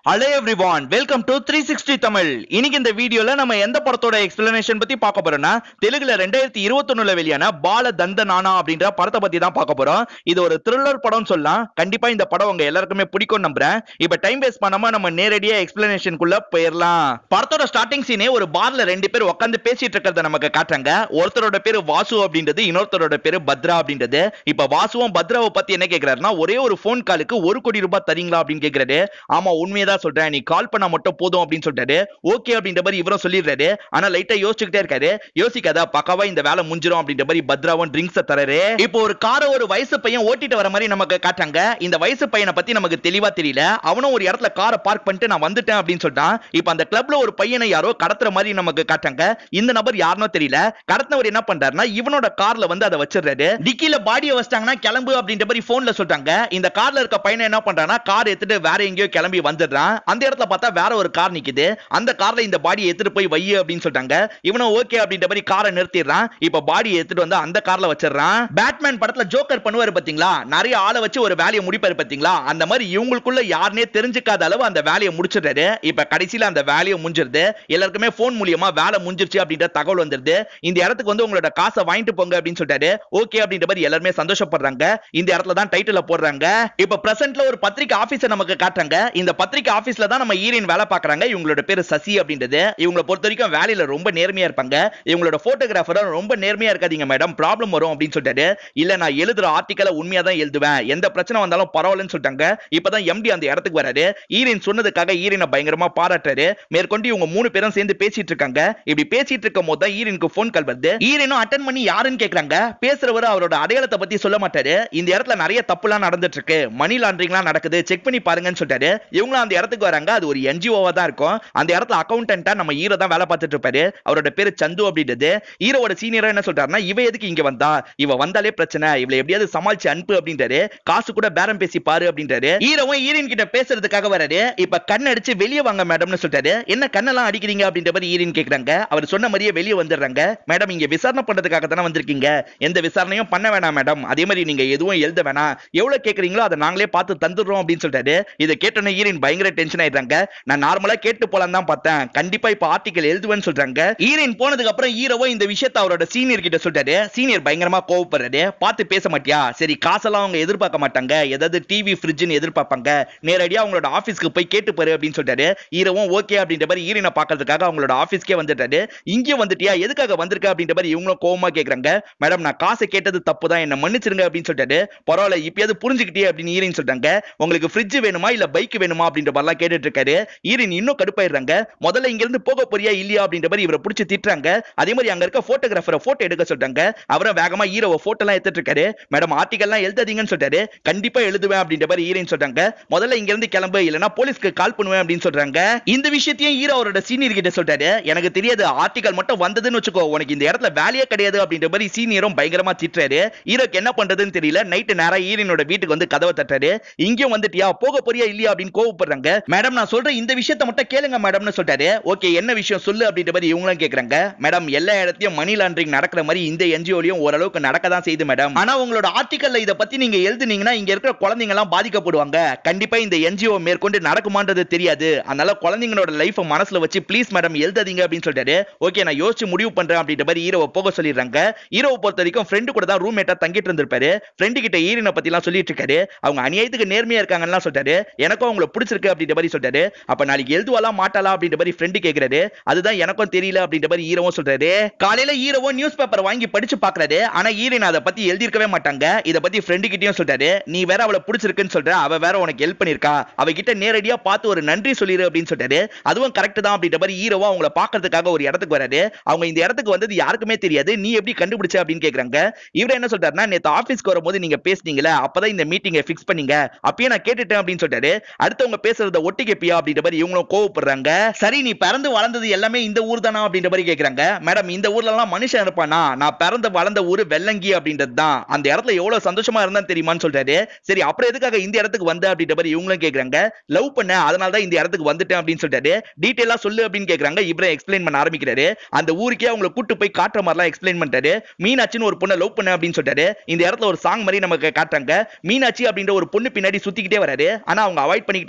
hello everyone welcome to three sixty Tamil இன்னைக்கு இந்த வீடியோல நம்ம எந்த படத்தோட எக்ஸ்பிளனேஷன் பத்தி பார்க்க போறோம்னா தெலுங்குல ரெண்டாயிரத்தி இருபத்தொன்னுல வெளியான பால தந்த நானா அப்படின்ற படத்தை பத்தி தான் பார்க்க போறோம் இது ஒரு த்ரில்லர் படம் சொல்லலாம் கண்டிப்பா இந்த படம் உங்க எல்லாருக்குமே பிடிக்கும் நம்புறேன் இப்ப டைம் வேஸ்ட் பண்ணாம நம்ம நேரடியா எக்ஸ்பிளனேஷனுக்குள்ள போயிடலாம் படத்தோட ஸ்டார்டிங் சீனே ஒரு பார்ல ரெண்டு பேர் உட்காந்து பேசிட்டு இருக்கிறத நமக்கு காட்டுறாங்க ஒருத்தரோட பேரு வாசு அப்படின்றது இன்னொருத்தரோட பேரு பத்ரா அப்படின்றது இப்ப வாசுவும் பத்ராவை பத்தி என்ன கேக்குறாருன்னா ஒரே ஒரு போன் காலுக்கு ஒரு கோடி ரூபாய் தரீங்களா அப்படின்னு கேக்குறாரு ஆமா உண்மையதான் சொல்றேன் நீ கால் பண்ணா மட்டும் போதும் அப்படின்னு சொல்லிட்டாரு ஓகே அப்படின்ற மாதிரி இவரும் சொல்லிடுறாரு ஆனா லைட்டா யோசிச்சுக்கிட்டே இருக்காரு யோசிக்காத பக்காவா இந்த வேலை முடிஞ்சிரும் அப்படின்ற மாதிரி பத்ராவும் ட்ரிங்க்ஸ் தராரு இப்போ ஒரு காரை ஒரு வயசு பையன் ஓட்டிட்டு வர மாதிரி நமக்கு காட்டாங்க இந்த வயசு பையனை பத்தி நமக்கு தெளிவா தெரியல அவனும் ஒரு இடத்துல காரை பார்க் பண்ணிட்டு நான் வந்துட்டேன் அப்படின்னு சொல்லிட்டான் இப்போ அந்த கிளப்ல ஒரு பையனை யாரோ கடத்துற மாதிரி நமக்கு காட்டாங்க இந்த நபர் யாருனோ தெரியல கடத்தினவர் என்ன பண்றாருன்னா இவனோட கார்ல வந்து அதை வச்சிடுறாரு டிக்கில பாடியை வச்சிட்டாங்கன்னா கிளம்பு அப்படின்ற மாதிரி போன்ல சொல்றாங்க இந்த கார்ல இருக்க பையனை என்ன பண்றான்னா கார் எடுத்துட்டு வேற எங்கேயோ கிளம்பி வந்துடுறான் அந்த இடத்துல பார்த்தா வேற ஒரு கார் நிக்குது அந்த கார்ல இந்த பாடியை எடுத்துட்டு போய் வை அப்படின்னு சொல்றாங்க இவனும் ஓகே அப்படின்ற மாதிரி காரை நிறுத்திடுறான் இப்ப பாடியை எடுத்துட்டு வந்து அந்த கார்ல வச்சிடுறான் பேட்மேன் படத்துல ஜோக்கர் பண்ணுவாரு பாத்தீங்களா நிறைய ஆளை வச்சு ஒரு வேலையை முடிப்பாரு பாத்தீங்களா அந்த மாதிரி இவங்களுக்குள்ள யாருனே தெரிஞ்சுக்காத அளவு அந்த வேலையை முடிச்சிடுறாரு இப்ப கடைசியில அந்த வேலையை முடிஞ்சிருது எல்லாருக்குமே போன் மூலியமா வேலை முடிஞ்சிருச்சு அப்படின்ற தகவல் வந்துருது இந்த இடத்துக்கு வந்து உங்களோட காசை வாங்கிட்டு போங்க அப்படின்னு சொல்லிட்டாரு ஓகே அப்படின்ற மாதிரி எல்லாருமே சந்தோஷப்படுறாங்க இந்த இடத்துல தான் டைட்டில போடுறாங்க இப்ப பிரசன்ட்ல ஒரு பத்திரிக்கை ஆபீஸர் நமக்கு காட்டுறாங்க இந்த பத்திரிக்கை ஆபீஸ்ல தான் நம்ம ஈரின் வேலை பாக்குறாங்க இவங்களோட பேரு சசி அப்படின்றது இவங்களை பொறுத்த வரைக்கும் வேலையில ரொம்ப நேர்மையா இருப்பாங்க இவங்களோட போட்டோகிராஃபரும் ரொம்ப நேர்மையா இருக்காதீங்க மேடம் ப்ராப்ளம் வரும் அப்படின்னு சொல்லிட்டாரு இல்ல நான் எழுதுற ஆர்டிக்கலை உண்மையா தான் எழுதுவேன் எந்த பிரச்சனை வந்தாலும் பரவாயில்லன்னு சொல்லிட்டாங்க இப்பதான் எம்டி அந்த இடத்துக்கு வராரு ஈரின் சொன்னதுக்காக ஈரினை பயங்கரமா பாராட்டுறாரு மேற்கொண்டு இவங்க மூணு பேரும் சேர்ந்து பேசிட்டு இருக்காங்க இப்படி பேசிட்டு இருக்கும் போது தான் ஈரினுக்கு போன் கால் வருது ஈரினும் அட்டன் பண்ணி யாருன்னு கேக்குறாங்க பேசுறவர் அவரோட அடையாளத்தை பத்தி சொல்ல மாட்டாரு இந்த இடத்துல நிறைய தப்புலாம் நடந்துட்டு இருக்கு மணி லாண்டரிங்லாம் நடக்குது செக் பண்ணி பாருங்கன்னு சொல்லிட்டாரு இவங்களும் அந்த இடத்துக்கு வராங்க அது ஒரு என்ஜிஓவா தான் இருக்கும் அந்த இடத்துல அக்கௌண்டன்ட்டா நம்ம ஹீரோ தான் வேலை பார்த்துட்டு இருப்பாரு அவரோட பேரு சந்து அப்படின்றது ஹீரோவோட சீனியரா என்ன சொல்றாருன்னா இவ எதுக்கு இங்க வந்தா இவ வந்தாலே பிரச்சனை இவளை எப்படியாவது சமாளிச்சு அனுப்பு அப்படின்றாரு காசு கூட பேரம் பேசி பாரு அப்படின்றாரு ஹீரோவும் ஹீரோயின் கிட்ட பேசுறதுக்காக வராரு இப்ப கண் அடிச்சு வெளியே வாங்க மேடம்னு சொல்லிட்டாரு என்ன கண்ணெல்லாம் அடிக்கிறீங்க அப்படின்ற மாதிரி ஹீரோயின் கேக்குறாங்க அவர் சொன்ன மாதிரியே வெளியே வந்துடுறாங்க மேடம் இங்க விசாரணை பண்றதுக்காக தானே வந்திருக்கீங்க எந்த விசாரணையும் பண்ண வேணாம் மேடம் அதே மாதிரி நீங்க எதுவும் எழுத வேணாம் எவ்வளவு கேக்குறீங்களோ அதை நாங்களே பார்த்து தந்துடுறோம் அப்படின்னு சொல்லிட்டாரு இதை கேட்டோன்னே ஹீரோயின் பயங்கர டென்ஷன் ஆயிடுறாங்க நான் நார்மலா கேட்டு போலாம் தான் பார்த்தேன் கண்டிப்பா இப்ப ஆர்டிகல் எழுதுவேன்னு சொல்றாங்க ஹீரோயின் போனதுக்கு அப்புறம் ஹீரோவோ இந்த விஷயத்தை அவரோட சீனியர் கிட்ட சொல்றாரு சீனியர் பயங்கரமா கோவப்படுறாரு பார்த்து பேச மாட்டியா சரி காசெல்லாம் அவங்க எதிர்பார்க்க மாட்டாங்க ஏதாவது டிவி ஃப்ரிட்ஜ்னு எதிர்பார்ப்பாங்க நேரடியா அவங்களோட ஆபீஸ்க்கு போய் கேட்டு பாரு அப்படின்னு சொல்றாரு ஹீரோவும் ஓகே அப்படின்ற மாதிரி ஹீரோனை பாக்குறதுக்காக அவங்களோட ஆபீஸ்க்கே வந்துட்டாரு இங்கேயும் வந்துட்டியா எதுக்காக வந்திருக்க அப்படின்ற மாதிரி இவங்களும் கோவமா கேக்குறாங்க மேடம் நான் காசை கேட்டது தப்பு தான் என்ன மன்னிச்சிருங்க அப்படின்னு சொல்லிட்டாரு பரவாயில்ல இப்பயாவது புரிஞ்சுக்கிட்டே அப்படின்னு ஈரின் சொல்றாங்க உங்களுக்கு ஃப்ரிட்ஜ் வேணுமா இல்ல பைக் வேணுமா அப்படின்ற மாதிரிலாம் கேட்டுட்டு இருக்காரு ஈரின் இன்னும் கடுப்பாயிடுறாங்க முதல்ல இங்க இருந்து போக போறியா இல்லையா அப்படின்ற மாதிரி இவரை பிடிச்சி திட்டுறாங்க அதே மாதிரி அங்க இருக்க போட்டோகிராஃபரை போட்டோ எடுக்க சொல்றாங்க அவரை வேகமா ஹீரோவை போட்டோ எல்லாம் எடுத்துட்டு இருக்காரு மேடம் ஆர்டிகல்லாம் எழுதாதீங்கன்னு சொல்றாரு கண்டிப்பா எழுதுவேன் அப்படின்ற மாதிரி ஹீரோயின் சொல்றாங்க முதல்ல இங்க இருந்து கிளம்பு இல்லனா போலீஸ்க்கு கால் பண்ணுவேன் அப்படின்னு சொல்றாங்க இந்த விஷயத்தையும் ஹீரோ அவரோட சீனியர் கிட்ட சொல்றாரு எனக்கு தெரியாது ஆர்டிகல் மட்டும் வந்ததுன்னு வச்சுக்கோ உனக்கு இந்த இடத்துல வேலையே கிடையாது அப்படின்ற மாதிரி சீனியரும் பயங்கரமா திட்டுறாரு ஹீரோக்கு என்ன பண்றதுன்னு தெரியல நைட்டு நேரா ஹீரோனோட வீட்டுக்கு வந்து கதவை தட்டுறாரு இங்கேயும் வந்துட்டியா போக போறியா இல்லையா அப்படின்னு கோவப்படுறாங்க மேடம் நான் சொல்ற இந்த விஷயத்தை மட்டும் கேளுங்க மேடம்னு சொல்றாரு ஓகே என்ன விஷயம் சொல்லு அப்படின்ற மாதிரி இவங்களும் கேக்குறாங்க மேடம் எல்லா இடத்தையும் மணி லாண்டரிங் நடக்கிற மாதிரி இந்த என்ஜிஓலயும் ஓரளவுக்கு நடக்க தான் செய்யுது மேடம் ஆனா உங்களோட ஆர்டிகல்ல இத பத்தி நீங்க எழுதுனீங்கன்னா இங்க இருக்கிற குழந்தைங்க எல்லாம் பாதிக்கப்படுவாங்க கண்டிப்பா இந்த என்ஜிஓ மேற்கொண்டு நடக்குமான்றது தெரியாது அதனால குழந்தைங்களோட லைஃப் மனசுல வச்சு ப்ளீஸ் மேடம் எழுதாதீங்க அப்படின்னு சொல்லிட்டாரு ஓகே நான் யோசிச்சு முடிவு பண்றேன் அப்படின்ற மாதிரி ஹீரோவை போக சொல்லிடுறாங்க ஹீரோவை பொறுத்த வரைக்கும் ஃப்ரெண்டு கூட தான் ரூம்மேட்டா தங்கிட்டு இருந்திருப்பாரு ஃப்ரெண்டு கிட்ட ஈரினை பத்தி எல்லாம் சொல்லிட்டு இருக்காரு அவங்க அநியாயத்துக்கு நேர்மையா இருக்காங்கன்னு சொல்லிட்டாரு எனக்கும் அவங்கள பிடிச்சிருக்கு அப்படின்ற மாதிரி சொல்றாரு அப்ப நாளைக்கு எழுதுவாலாம் மாட்டாளா அப்படின்ற மாதிரி ஃப்ரெண்டு கேக்குறாரு அதுதான் எனக்கும் தெரியல அப்படின்ற மாதிரி ஹீரோவும் சொல்றாரு காலையில ஹீரோவும் நியூஸ் பேப்பர் வாங்கி படிச்சு பாக்குறாரு ஆனா ஹீரோயின் அதை பத்தி எழுதிருக்கவே மாட்டாங்க இத பத்தி ஃப்ரெண்டு கிட்டயும் சொல்றாரு நீ வேற அவளை பிடிச்சிருக்குன்னு சொல்ற அவ வேற உனக்கு ஹெல்ப் பண்ணிருக்கா அவ கிட்ட நேரடியா பார்த்து ஒரு நன்றி சொல்லிரு அப்படின்னு சொல்றாரு அதுவும் கரெக்ட் தான் அப்படின்ற மாதிரி ஹீரோவா அவங்கள பாக்குறதுக்காக ஒரு இடத்துக்கு வராரு அவங்க இந்த இடத்துக்கு வந்தது யாருக்குமே தெரியாது நீ எப்படி கண்டுபிடிச்ச அப்படின்னு கேக்குறாங்க இவர் என்ன சொல்றாருன்னா நேத்து ஆபீஸ்க்கு வரும்போது நீங்க பேசுனீங்களே அப்பதான் இந்த மீட்டிங்கை ஃபிக்ஸ் பண்ணீங்க அப்பயே நான் கேட்டுட்டேன் அப்படின்னு சொல்றாரு அடுத்தவங்க பேசுறத ஒட்டி கேப்பியா அப்படின்ற மாதிரி இவங்களும் கோவப்படுறாங்க சரி நீ பிறந்து வளர்ந்தது எல்லாமே இந்த ஊர் தானா அப்படின்ற மாதிரி கேக்குறாங்க மேடம் இந்த ஊர்ல எல்லாம் மனுஷன் இருப்பானா நான் பிறந்து வளர்ந்த ஊரு வெள்ளங்கி அப்படின்றது தான் அந்த இடத்துல எவ்வளவு சந்தோஷமா இருந்தா தெரியுமான்னு சொல்றாரு சரி அப்புறம் எதுக்காக இந்த இடத்துக்கு வந்த அப்படின்ற மாதிரி இவங்களும் கேக்குறாங்க லவ் பண்ண அதனால தான் இந்த இடத்துக்கு வந்துட்டேன் அப்படின்னு சொல்றாரு டீட்டெயிலா சொல்லு அப்படின்னு கேக்குறாங்க இவரே எக்ஸ்பிளைன் பண்ண ஆரம்பிக்கிறாரு அந்த ஊருக்கே அவங்கள கூட்டு போய் காட்டுற மாதிரிலாம் எக்ஸ்பிளைன் பண்றாரு மீனாட்சின்னு ஒரு பொண்ணை லவ் பண்ண அப்படின்னு சொல்றாரு இந்த இடத்துல ஒரு சாங் மாதிரி நமக்கு காட்டுறாங்க மீனாட்சி அப்படின்ற ஒரு பொண்ணு பின்னாடி சுத்திக்கிட்டே வராரு ஆனா அவங்க அவாய்ட் பண்ணிக்கிட்டே தான் இருக்காங்க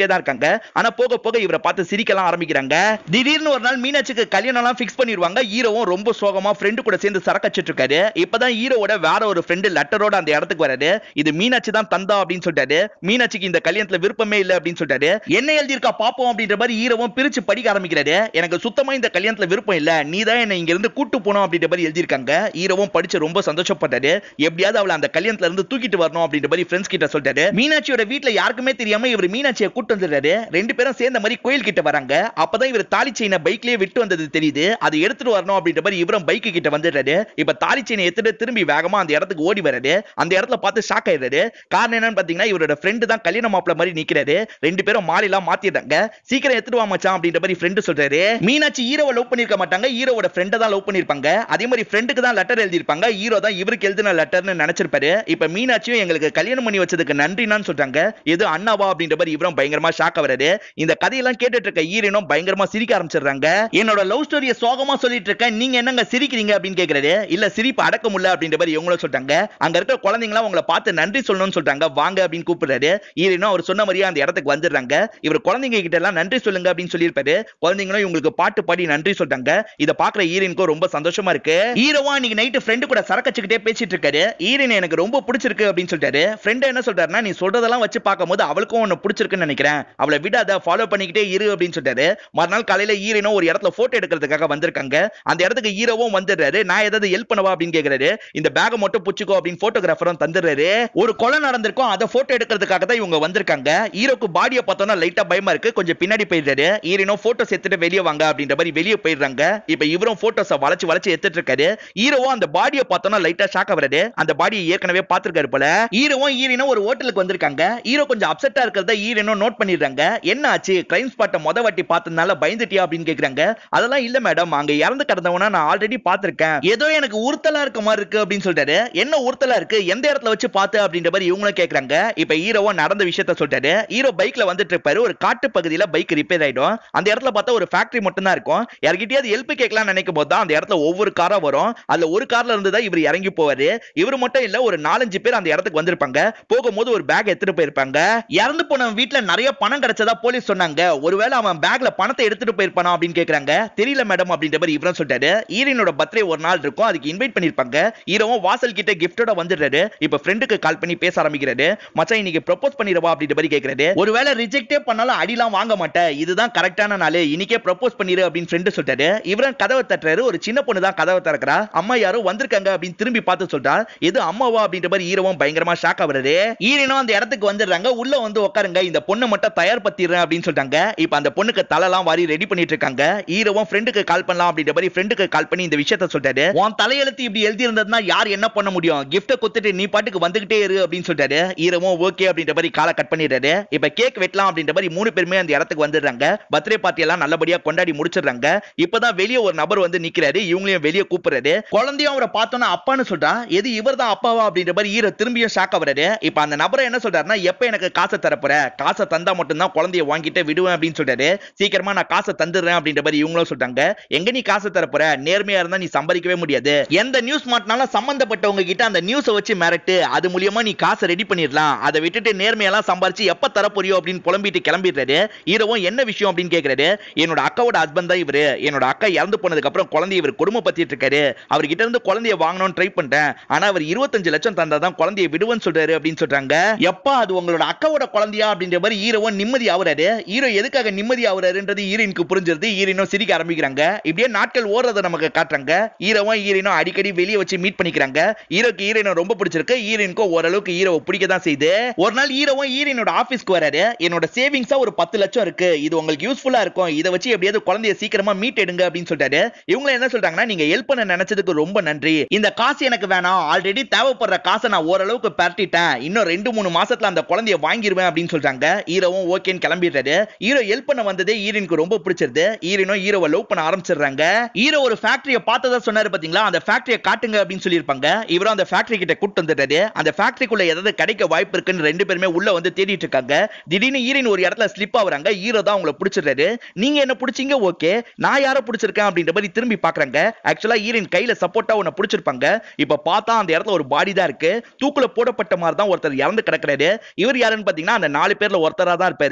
இருக்காங்க ஆனா போக போக இவரை பார்த்து சிரிக்கலாம் ஆரம்பிக்கிறாங்க திடீர்னு ஒரு நாள் மீனாட்சிக்கு கல்யாணம் எல்லாம் பிக்ஸ் பண்ணிடுவாங்க ஹீரோவும் ரொம்ப சோகமா ஃப்ரெண்டு கூட சேர்ந்து சரக்கச்சிட்டு இருக்காரு இப்பதான் ஹீரோவோட வேற ஒரு ஃப்ரெண்டு லெட்டரோட அந்த இடத்துக்கு வராரு இது மீனாட்சி தான் தந்தா அப்படின்னு சொல்லிட்டாரு மீனாட்சிக்கு இந்த கல்யாணத்துல விருப்பமே இல்ல அப்படின்னு சொல்லிட்டாரு என்ன எழுதியிருக்கா பாப்போம் அப்படின்ற மாதிரி ஹீரோவும் பிரிச்சு படிக்க ஆரம்பிக்கிறாரு எனக்கு சுத்தமா இந்த கல்யாணத்துல விருப்பம் இல்ல நீ தான் என்ன இங்க இருந்து கூட்டு போனோம் அப்படின்ற மாதிரி எழுதியிருக்காங்க ஹீரோவும் படிச்சு ரொம்ப சந்தோஷப்பட்டாரு எப்படியாவது அவளை அந்த கல்யாணத்துல இருந்து தூக்கிட்டு வரணும் அப்படின்ற மாதிரி ஃப்ரெண்ட்ஸ் கிட்ட சொல்லிட்டாரு மீனாட்சியோட வீட்ல யாருக்குமே தெரியாம இவர் மீனாட்சியை கூட்டு வந்துடுறாரு ரெண்டு பேரும் சேர்ந்த மாதிரி கோயில் கிட்ட வராங்க அப்பதான் இவர் தாலி செயினை பைக்லயே விட்டு வந்தது தெரியுது அதை எடுத்துட்டு வரணும் அப்படின்ற மாதிரி இவரும் பைக்கு கிட்ட வந்துடுறாரு இப்ப தாலி செயினை எடுத்துட்டு திரும்பி வேகமா அந்த இடத்துக்கு ஓடி வராரு அந்த இடத்துல பார்த்து ஷாக் ஆயிடுறாரு காரணம் என்னன்னு பாத்தீங்கன்னா இவரோட ஃப்ரெண்டு தான் கல்யாண மாப்பிள்ள மாதிரி நிக்கிறாரு ரெண்டு பேரும் மாலையெல்லாம் மாத்திடுறாங்க சீக்கிரம் எடுத்துட்டு வா மச்சான் அப்படின்ற மாதிரி ஃப்ரெண்டு சொல்றாரு மீனாட்சி ஹீரோவை லவ் பண்ணிருக்க மாட்டாங்க ஹீரோவோட ஃப்ரெண்டை தான் லவ் பண்ணிருப்பாங்க அதே மாதிரி ஃப்ரெண்டுக்கு தான் லெட்டர் எழுதிருப்பாங்க ஹீரோ தான் இவருக்கு எழுதின லெட்டர்னு நினைச்சிருப்பாரு இப்ப மீனாட்சியும் எங்களுக்கு கல்யாணம் பண்ணி வச்சதுக்கு நன்றினான்னு சொல்றாங்க எது அண்ணாவா அப்படின்ற மாதிரி இவரும் பயங்கரமா ஷாக் ஆவறாரு இந்த கதையெல்லாம் கேட்டுட்டு இருக்க ஈரனும் பயங்கரமா சிரிக்க ஆரம்பிச்சிடுறாங்க என்னோட லவ் ஸ்டோரியை சோகமா சொல்லிட்டு இருக்கேன் நீங்க என்னங்க சிரிக்கிறீங்க அப்படின்னு கேக்குறாரு இல்ல சிரிப்பு அடக்க முடியல அப்படின்ற மாதிரி இவங்களும் சொல்றாங்க அங்க இருக்கிற குழந்தைங்களா உங்களை பார்த்து நன்றி சொல்லணும்னு சொல்றாங்க வாங்க அப்படின்னு கூப்பிடுறாரு ஈரனும் அவர் சொன்ன மாதிரியே அந்த இடத்துக்கு வந்துடுறாங்க இவர் குழந்தைங்க கிட்ட எல்லாம் நன்றி சொல்லுங்க அப்படின்னு சொல்லியிருப்பாரு குழந்தைங்களும் இவங்களுக்கு பாட்டு பாடி நன்றி சொல்றாங்க இத பாக்குற ஈரனுக்கும் ரொம்ப சந்தோஷமா இருக்கு ஹீரோவா இன்னைக்கு நைட்டு ஃப்ரெண்டு கூட சரக்கச்சுக்கிட்டே பேசிட்டு இருக்காரு ஈரன் எனக்கு ரொம்ப பிடிச்சிருக்கு அப்படின்னு சொல்லிட்டாரு ஃப்ரெண்ட் என்ன சொல்றாருன்னா நீ சொல்றதெல்லாம் வச்சு பார்க்கும்போது அவளுக்கும் உன்னை பிடிச்சிருக்குன்னு நினைக்கிறேன் அவளை விடாத ஃபாலோ பண்ணிக்கிட்டே இரு அப்படின்னு சொல்லிட்டாரு மறுநாள் காலையில ஈரனும் ஒரு இடத்துல போட்டோ எடுக்கிறதுக்காக வந்திருக்காங்க அந்த இடத்துக்கு ஹீரோவும் வந்துடுறாரு நான் ஏதாவது ஹெல்ப் பண்ணவா அப்படின்னு கேக்குறாரு இந்த பேக்கை மட்டும் புச்சுக்கோ அப்படின்னு போட்டோகிராஃபரும் தந்துடுறாரு ஒரு கொலை நடந்திருக்கும் அதை போட்டோ எடுக்கிறதுக்காக தான் இவங்க வந்திருக்காங்க ஹீரோக்கு பாடியை பார்த்தோம்னா லைட்டா பயமா இருக்கு கொஞ்சம் பின்னாடி போயிடுறாரு ஹீரோனும் போட்டோஸ் எடுத்துட்டு வெளியே வாங்க அப்படின்ற மாதிரி வெளியே போயிடுறாங்க இப்ப இவரும் போட்டோஸை வளைச்சு வளைச்சு எடுத்துட்டு இருக்காரு ஹீரோவும் அந்த பாடியை பார்த்தோம்னா லைட்டா ஷாக் ஆகுறாரு அந்த பாடியை ஏற்கனவே பார்த்திருக்காரு போல ஹீரோவும் ஹீரோனும் ஒரு ஹோட்டலுக்கு வந்திருக்காங்க ஹீரோ கொஞ்சம் அப்செட்டா இருக்கிறத ஹீரோனும் நோட் பண்ணிடுறாங்க என்ன ஆச்சு கிரைம் ஸ்பாட்டை முத வாட்டி பார்த்ததுனால பயந்துட்டியா அப்படின்னு கேக்குறாங்க அதெல்லாம் இல்ல மேடம் அங்க இறந்து கிடந்தவனா நான் ஆல்ரெடி பார்த்திருக்கேன் ஏதோ எனக்கு உறுத்தலா இருக்க மாதிரி இருக்கு அப்படின்னு சொல்றாரு என்ன உறுத்தலா இருக்கு எந்த இடத்துல வச்சு பார்த்து அப்படின்ற மாதிரி இவங்களும் கேக்குறாங்க இப்ப ஹீரோவும் நடந்த விஷயத்த சொல்லிட்டாரு ஹீரோ பைக்ல வந்துட்டு இருப்பாரு ஒரு காட்டு பகுதியில பைக் ரிப்பேர் ஆயிடும் அந்த இடத்துல பார்த்தா ஒரு ஃபேக்டரி மட்டும் தான் இருக்கும் யார்கிட்டயாவது ஹெல்ப் கேட்கலாம் நினைக்கும் போது தான் அந்த இடத்துல ஒவ்வொரு காரா வரும் அதுல ஒரு கார்ல இருந்து தான் இவர் இறங்கி போவாரு இவர் மட்டும் இல்ல ஒரு நாலஞ்சு பேர் அந்த இடத்துக்கு வந்திருப்பாங்க போகும்போது ஒரு பேக் எடுத்துட்டு போயிருப்பாங்க இறந்து போனவன் வீட்ல நிறைய பணம் கிடைச்சதா போலீஸ் சொன்னாங்க ஒருவேளை அவன் பேக்ல பணத்தை எடுத்துட்டு போயிருப்பானா அப்படின்னு கேக்குறாங்க தெரியல மேடம் அப்படின்ற மாதிரி இவரும் சொல்லிட்டாரு ஈரனோட பர்த்டே ஒரு நாள் இருக்கும் அதுக்கு இன்வைட் பண்ணிருப்பாங்க ஹீரோவும் வாசல் கிட்ட கிஃப்டோட வந்துடுறாரு இப்ப ஃப்ரெண்டுக்கு கால் பண்ணி பேச ஆரம்பிக்கிறாரு மச்சான் இன்னைக்கு ப்ரொபோஸ் பண்ணிடுவா அப்படின்ற மாதிரி கேக்குறாரு ஒருவேளை ரிஜெக்டே பண்ணாலும் அடிலாம் வாங்க மாட்டேன் இதுதான் கரெக்டான நாள் இன்னைக்கே ப்ரொபோஸ் பண்ணிரு அப்படின்னு ஃப்ரெண்டு சொல்லிட்டாரு இவரும் கதவை தட்டுறாரு ஒரு சின்ன பொண்ணு தான் கதவை திறக்கிறா அம்மா யாரும் வந்திருக்காங்க அப்படின்னு திரும்பி பார்த்து சொல்றா எது அம்மாவா அப்படின்ற மாதிரி ஹீரோவும் பயங்கரமா ஷாக் ஆகுறாரு ஈரனும் அந்த இடத்துக்கு வந்துடுறாங்க உள்ள வந்து உட்காருங்க இந்த பொண்ணு மட்டும் தயார் பத்திடுறேன் அப்படின்னு சொல்றாங்க இப்ப அந்த பொண்ணுக்கு தலைலாம் வாரி ரெடி பண்ணிட்டு இருக்காங்க ஹீரோவும் ஃப்ரெண்டுக்கு கால் பண்ணலாம் அப்படின்ற மாதிரி ஃப்ரெண்டுக்கு கால் பண்ணி இந்த விஷயத்த சொல்றாரு உன் தலையெழுத்து இப்படி எழுதி இருந்ததுன்னா யார் என்ன பண்ண முடியும் கிஃப்ட குத்துட்டு நீ பாட்டுக்கு வந்துகிட்டே இரு அப்படின்னு சொல்றாரு ஹீரோவும் ஓகே அப்படின்ற மாதிரி காலை கட் பண்ணிடுறாரு இப்ப கேக் வெட்டலாம் அப்படின்ற மாதிரி மூணு பேருமே அந்த இடத்துக்கு வந்துடுறாங்க பர்த்டே பார்ட்டி எல்லாம் நல்லபடியா கொண்டாடி முடிச்சிடுறாங்க இப்பதான் வெளியே ஒரு நபர் வந்து நிக்கிறாரு இவங்களையும் வெளியே கூப்பிடுறாரு குழந்தையும் அவரை பார்த்தோன்னா அப்பான்னு சொல்றா எது இவர் தான் அப்பாவா அப்படின்ற மாதிரி ஹீரோ திரும்பியும் ஷாக் ஆகுறாரு இப்ப அந்த நபரை என்ன சொல்றாருன்னா எப்ப எனக்கு காசை தரப்போற காசை தந்தா மட்டும்தான் குழந்தைய வாங்கிட்டு விடுவேன் அப்படின்னு சொல்றாரு சீக்கிரமா நான் காசை தந்துடுறேன் அப்படின்ற மாதிரி இவங்களும் சொல்றாங்க எங்க நீ காசை தரப்போற நேர்மையா இருந்தா நீ சம்பாதிக்கவே முடியாது எந்த நியூஸ் மாட்டினாலும் சம்பந்தப்பட்டவங்க கிட்ட அந்த நியூஸை வச்சு மிரட்டு அது மூலியமா நீ காசை ரெடி பண்ணிடலாம் அதை விட்டுட்டு நேர்மையெல்லாம் சம்பாரிச்சு எப்ப தர போறியோ அப்படின்னு புலம்பிட்டு கிளம்பிடுறாரு ஹீரோவும் என்ன விஷயம் அப்படின்னு கேக்குறாரு என்னோட அக்காவோட ஹஸ்பண்ட் தான் இவரு என்னோட அக்கா இறந்து போனதுக்கு அப்புறம் குழந்தைய இவர் குடும்பப்படுத்திட்டு இருக்காரு அவர்கிட்ட இருந்து குழந்தைய வாங்கணும்னு ட்ரை பண்றேன் ஆனா அவர் இருபத்தஞ்சு லட்சம் தந்தாதான் குழந்தைய விடுவேன்னு சொல்றாரு அப்படின்னு சொல்றாங்க எப்பா அது உங்களோட அக்காவோட குழந்தையா அப்படின்ற மாதிரி ஹீரோவும் நிம்மதி ஆகுறாரு ஹீரோ எதுக்காக நிம்மதி ஆகுறாருன்றது ஹீரோயினுக்கு புரிஞ்சிருது ஹீரோயினும் சிரிக்க ஆரம்பிக்கிறாங்க இப்படியே நாட்கள் ஓடுறத நமக்கு காட்டுறாங்க ஹீரோவும் ஹீரோயினும் அடிக்கடி வெளியே வச்சு மீட் பண்ணிக்கிறாங்க ஹீரோக்கு ஹீரோயினை ரொம்ப பிடிச்சிருக்கு ஹீரோயினுக்கும் ஓரளவுக்கு ஹீரோவை பிடிக்க தான் செய்யுது ஒரு நாள் ஹீரோவும் ஹீரோயினோட ஆபீஸ்க்கு வராரு என்னோட சேவிங்ஸா ஒரு பத்து லட்சம் இருக்கு இது உங்களுக்கு யூஸ்ஃபுல்லா இருக்கும் இதை வச்சு எப்படியாவது குழந்தைய சீக்கிரமா மீட் எடுங்க அப்படின்னு சொல்லிட்டாரு இவங்க என்ன சொல்றாங்கன்னா நீங்க ஹெல்ப் பண்ண நினைச்சதுக்கு ரொம்ப நன்றி இந்த காசு எனக்கு வேணாம் ஆல்ரெடி தேவைப்படுற காசை நான் ஓரளவுக்கு பரட்டிட்டேன் இன்னும் ரெண்டு மூணு மாசத்துல அந்த குழந்தைய வாங்கிடுவேன் அப்படின்னு சொல்றாங்க ஹீரோவும் ஓகேன்னு கிளம்பிடுறாரு ஹீரோ ஹெல்ப் பண்ண வந்ததே ஹீரோனுக்கு ரொம்ப பிடிச்சிருது ஹீரோனும் ஹீரோவை லவ் பண்ண ஆரம்பிச்சிடுறாங்க ஹீரோ ஒரு ஃபேக்டரியை பார்த்ததா சொன்னாரு பாத்தீங்களா அந்த ஃபேக்டரியை காட்டுங்க அப்படின்னு சொல்லியிருப்பாங்க இவரும் அந்த ஃபேக்டரி கிட்ட கூட்டு வந்துட்டாரு அந்த ஃபேக்டரிக்குள்ள ஏதாவது கிடைக்க வாய்ப்பு இருக்குன்னு ரெண்டு பேருமே உள்ள வந்து தேடிட்டு இருக்காங்க திடீர்னு ஹீரோயின் ஒரு இடத்துல ஸ்லிப் ஆகுறாங்க ஹீரோ தான் உங்களை பிடிச்சிடுறாரு நீங்க என்ன பிடிச்சீங்க ஓகே நான் யாரை பிடிச்சிருக்கேன் அப்படின்ற மாதிரி திரும்பி பாக்குறாங்க ஆக்சுவலா ஹீரோயின் கையில சப்போர்ட்டா உன்னை பிடிச்சிருப்பாங்க இப்ப பார்த்தா அந்த இடத்துல ஒரு பாடி தான் இருக்கு தூக்குல போடப்பட்ட மாதிரி தான் ஒருத்தர் இறந்து கிடக்குறாரு இவர் யாருன்னு பாத்தீங்கன்னா அந்த நாலு பேர்ல ஒருத்தரா தான் இருப்பாரு